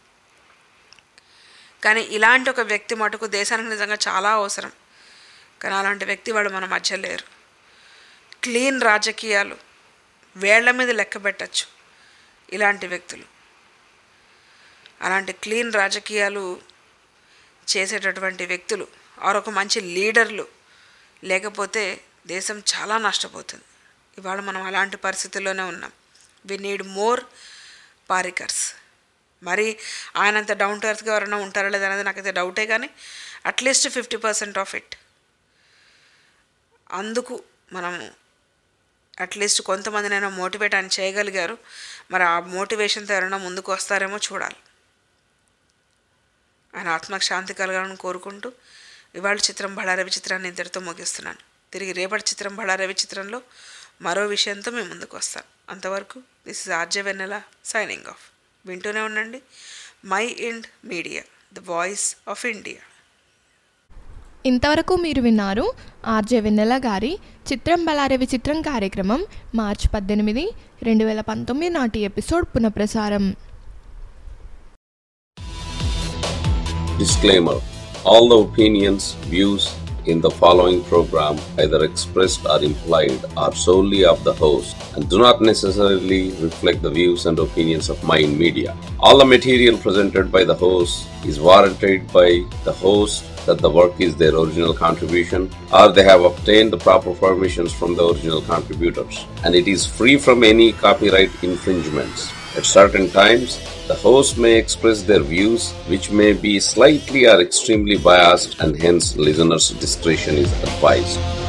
కానీ ఇలాంటి ఒక వ్యక్తి మటుకు దేశానికి నిజంగా చాలా అవసరం కానీ అలాంటి వ్యక్తి వాడు మన మధ్య లేరు క్లీన్ రాజకీయాలు వేళ్ల మీద లెక్క పెట్టచ్చు ఇలాంటి వ్యక్తులు అలాంటి క్లీన్ రాజకీయాలు చేసేటటువంటి వ్యక్తులు ఆర్ ఒక మంచి లీడర్లు లేకపోతే దేశం చాలా నష్టపోతుంది ఇవాళ మనం అలాంటి పరిస్థితుల్లోనే ఉన్నాం వి నీడ్ మోర్ పారికర్స్ మరి ఆయనంత డౌన్ టు ఎర్త్గా ఎవరైనా ఉంటారా లేదా అనేది నాకైతే డౌటే కానీ at least fifty percent of it అందుకు మనము అట్లీస్ట్ కొంతమందినైనా మోటివేట్ అని చేయగలిగారు మరి ఆ మోటివేషన్తో ఎవరైనా ముందుకు వస్తారేమో చూడాలి ఆయన ఆత్మకు శాంతి కలగాలని కోరుకుంటూ ఇవాళ చిత్రం బళారవి చిత్రాన్ని ఇంతటితో ముగిస్తున్నాను తిరిగి రేపటి చిత్రం బళారవి చిత్రంలో మరో విషయంతో మేము ముందుకు వస్తాను అంతవరకు this is RJ Vennela signing off వింటూనే ఉండండి mind media the voice of India ఇంతవరకు మీరు విన్నారు ఆర్జే వెన్నెల గారి చిత్రం బలారవి చిత్రం కార్యక్రమం మార్చ్ పద్దెనిమిది రెండు వేల పంతొమ్మిది నాటి ఎపిసోడ్ పునఃప్రసారం Disclaimer All the opinions, views in the following program, either expressed or implied, are solely of the host and do not necessarily reflect the views and opinions of Mind Media. All the material presented by the host is warranted by the host that the work is their original contribution or they have obtained the proper permissions from the original contributors and it is free from any copyright infringements. At certain times, the host may express their views, which may be slightly or extremely biased, and hence listeners' discretion is advised.